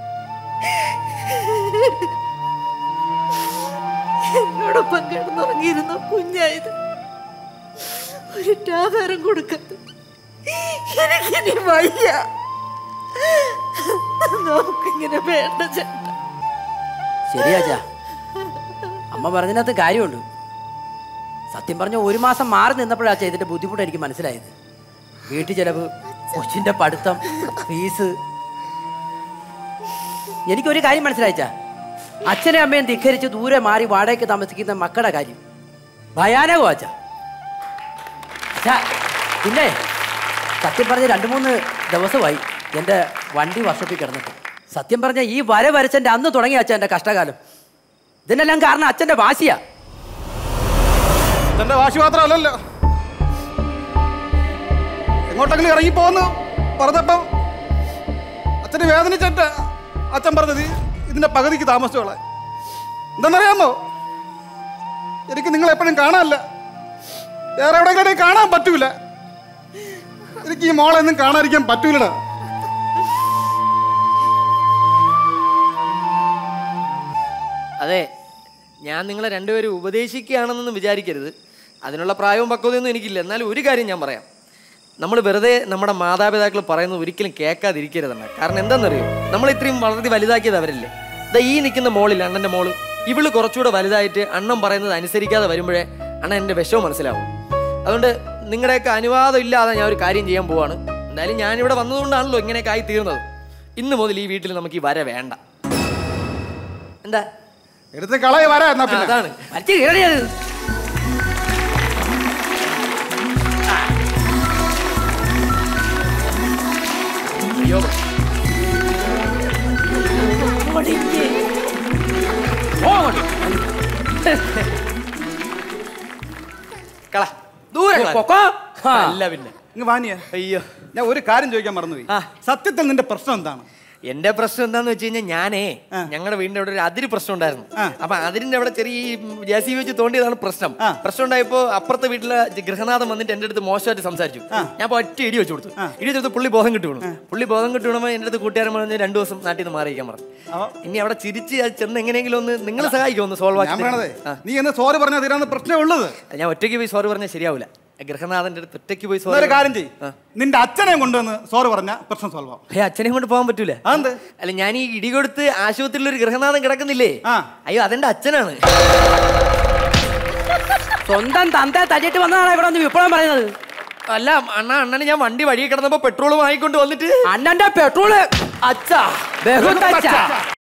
എന്നോടൊപ്പം കിടന്നുറങ്ങിയിരുന്ന കുഞ്ഞായത് ഒരു ആഹാരം കൊടുക്കത്ത് എനിക്കിനി വയ്യ നമുക്കിങ്ങനെ വേണ്ട ചേട്ടാ ശരിയാച്ചാ അമ്മ പറഞ്ഞതിനകത്ത് കാര്യമുണ്ട് സത്യം പറഞ്ഞ ഒരു മാസം മാറി നിന്നപ്പോഴാച്ചാ ഇതിന്റെ ബുദ്ധിമുട്ട് എനിക്ക് മനസ്സിലായത് വീട്ടു ചെലവ് കൊച്ചിന്റെ പഠിത്തം ഫീസ് എനിക്കൊരു കാര്യം മനസ്സിലായിച്ചാ അച്ഛനും അമ്മയും ധിക്കരിച്ച് ദൂരെ മാറി വാടകയ്ക്ക് താമസിക്കുന്ന മക്കളുടെ കാര്യം ഭയാനകോ അച്ഛാ അച്ഛാ, പിന്നെ സത്യം പറഞ്ഞ രണ്ട് മൂന്ന് ദിവസമായി എൻ്റെ വണ്ടി വർഷത്തിൽ കിടന്നിട്ട് സത്യം പറഞ്ഞ ഈ വര വരച്ചെൻ്റെ അന്ന് തുടങ്ങി അച്ഛൻ എൻ്റെ കഷ്ടകാലം ഇതിനെല്ലാം കാരണം അച്ഛൻ്റെ വാശിയാ തന്റെ വാശി മാത്രമല്ലല്ലോ എങ്ങോട്ടെങ്കിലും ഇറങ്ങി പോകുന്നു പറഞ്ഞപ്പം അച്ഛന് വേദനിച്ചിട്ട് അച്ഛൻ പറഞ്ഞത് ഇതിന്റെ പകുതിക്ക് താമസിച്ചോളെ എന്തെന്നറിയാമോ എനിക്ക് നിങ്ങൾ എപ്പോഴും കാണാനല്ല വേറെ എവിടെയെങ്കിലും കാണാൻ പറ്റൂല എനിക്ക് ഈ മോളെ ഒന്നും കാണാതിരിക്കാൻ പറ്റൂലടാ അതെ ഞാൻ നിങ്ങളെ രണ്ടുപേരും ഉപദേശിക്കുകയാണെന്നൊന്നും വിചാരിക്കരുത് അതിനുള്ള പ്രായവും പക്വതയൊന്നും എനിക്കില്ല എന്നാലും ഒരു കാര്യം ഞാൻ പറയാം നമ്മൾ വെറുതെ നമ്മുടെ മാതാപിതാക്കൾ പറയുന്നത് ഒരിക്കലും കേൾക്കാതിരിക്കരുതെന്ന കാരണം എന്താണെന്നറിയോ നമ്മൾ ഇത്രയും വളർത്തി വലുതാക്കിയത് അവരല്ലേ ദാ ഈ നിൽക്കുന്ന മോളിൽ അണ്ണൻ്റെ മോള് ഇവള് കുറച്ചുകൂടെ വലുതായിട്ട് അണ്ണൻ പറയുന്നത് അനുസരിക്കാതെ വരുമ്പോഴേ അണ്ണൻ എൻ്റെ വിഷമം മനസ്സിലാവും അതുകൊണ്ട് നിങ്ങളുടെയൊക്കെ അനുവാദം ഇല്ലാതെ ഞാൻ ഒരു കാര്യം ചെയ്യാൻ പോവാണ് എന്തായാലും ഞാനിവിടെ വന്നതുകൊണ്ടാണല്ലോ ഇങ്ങനെയൊക്കെ ആയി തീർന്നത് ഇന്ന് മുതൽ ഈ വീട്ടിൽ നമുക്ക് ഈ വര വേണ്ട എന്താ എടുത്ത് കളയ വരാ എന്നാ പിന്നെ അതാണ് വലിച്ചു കീറിയത് കള ദൂരെ കള. പൊക്കോ ആ. അല്ല പിന്നെ ഇങ്ങ് വാനിയ അയ്യോ ഞാൻ ഒരു കാര്യം ചോദിക്കാൻ മറന്നുപോയി ആ. സത്യത്തിൽ നിന്റെ പ്രശ്നം എന്താണ് എന്റെ പ്രശ്നം എന്താന്ന് വെച്ച് കഴിഞ്ഞാൽ ഞാനേ ആ. ഞങ്ങളുടെ വീടിന്റെ അവിടെ ഒരു അതിര് പ്രശ്നം ഉണ്ടായിരുന്നു ആ. അപ്പൊ അതിരിന്റെ അവിടെ ചെറിയ ജെ സി വെച്ച് തോണ്ടിയതാണ് പ്രശ്നം ആ. പ്രശ്നം ഉണ്ടായപ്പോ അപ്പുറത്തെ വീട്ടിലെ ജ- ഗൃഹനാഥൻ വന്നിട്ട് എന്റെ അടുത്ത് മോശമായിട്ട് സംസാരിച്ചു ഞാൻ അപ്പൊ ഒറ്റ ഇടി വെച്ചു കൊടുത്തു ഇടി വെച്ച് കൊടുത്ത് പുള്ളി ബോധം കിട്ടു വീണു പുള്ളി ബോധം കിട്ടു വീണുമ്പോ എന്റെ അടുത്ത് കൂട്ടുകാരൻ പറഞ്ഞ് രണ്ടു ദിവസം നാട്ടിൽ നിന്ന് മാറിയിരിക്കാൻ പറഞ്ഞു ഇനി അവിടെ ചിരിച്ച് അത് ചെന്ന് എങ്ങനെയെങ്കിലും ഒന്ന് നിങ്ങൾ സഹായിക്കും ഒന്ന് സോൾവ് ഞാൻ ആക്കി പറയണതേ ആ. നീ എന്ന് സോറി പറഞ്ഞാൽ തീരാന്ന് പ്രശ്നമേ ഉള്ളത് ഞാൻ ഒറ്റയ്ക്ക് പോയി സോറി പറഞ്ഞാൽ ശരിയാവില്ല ഗൃഹനാഥന്റെ അടുത്ത് ഒറ്റയ്ക്ക് പോയി എന്നൊരു സോറി കാര്യം ചെയ്യ് നിന്റെ അച്ഛനെ കൊണ്ടുവന്ന് സോറി പറഞ്ഞ പ്രശ്നം സോൾവ് ആവും ഏ അച്ഛനെ കൊണ്ട് പോകാൻ പറ്റൂല അതെന്ത് അല്ല ഞാൻ ഈ ഇടി കൊടുത്ത് ആശുപത്രിയിൽ ഒരു ഗൃഹനാഥൻ കിടക്കുന്നില്ലേ ആ. അയ്യോ അതെന്റെ അച്ഛനാണ് സ്വന്തം തന്തെ തല്ലിട്ട് വന്നതാണ് ഇവിടെ ഒന്ന് വിപ്ലവം പറയുന്നത് അല്ല അണ്ണ അണ്ണന് ഞാൻ വണ്ടി വഴി കിടന്നപ്പോ പെട്രോൾ വാങ്ങിക്കൊണ്ട് വന്നിട്ട് അണ്ണന്റെ പെട്രോള് അച്ഛ ബഹുത്തച്ഛ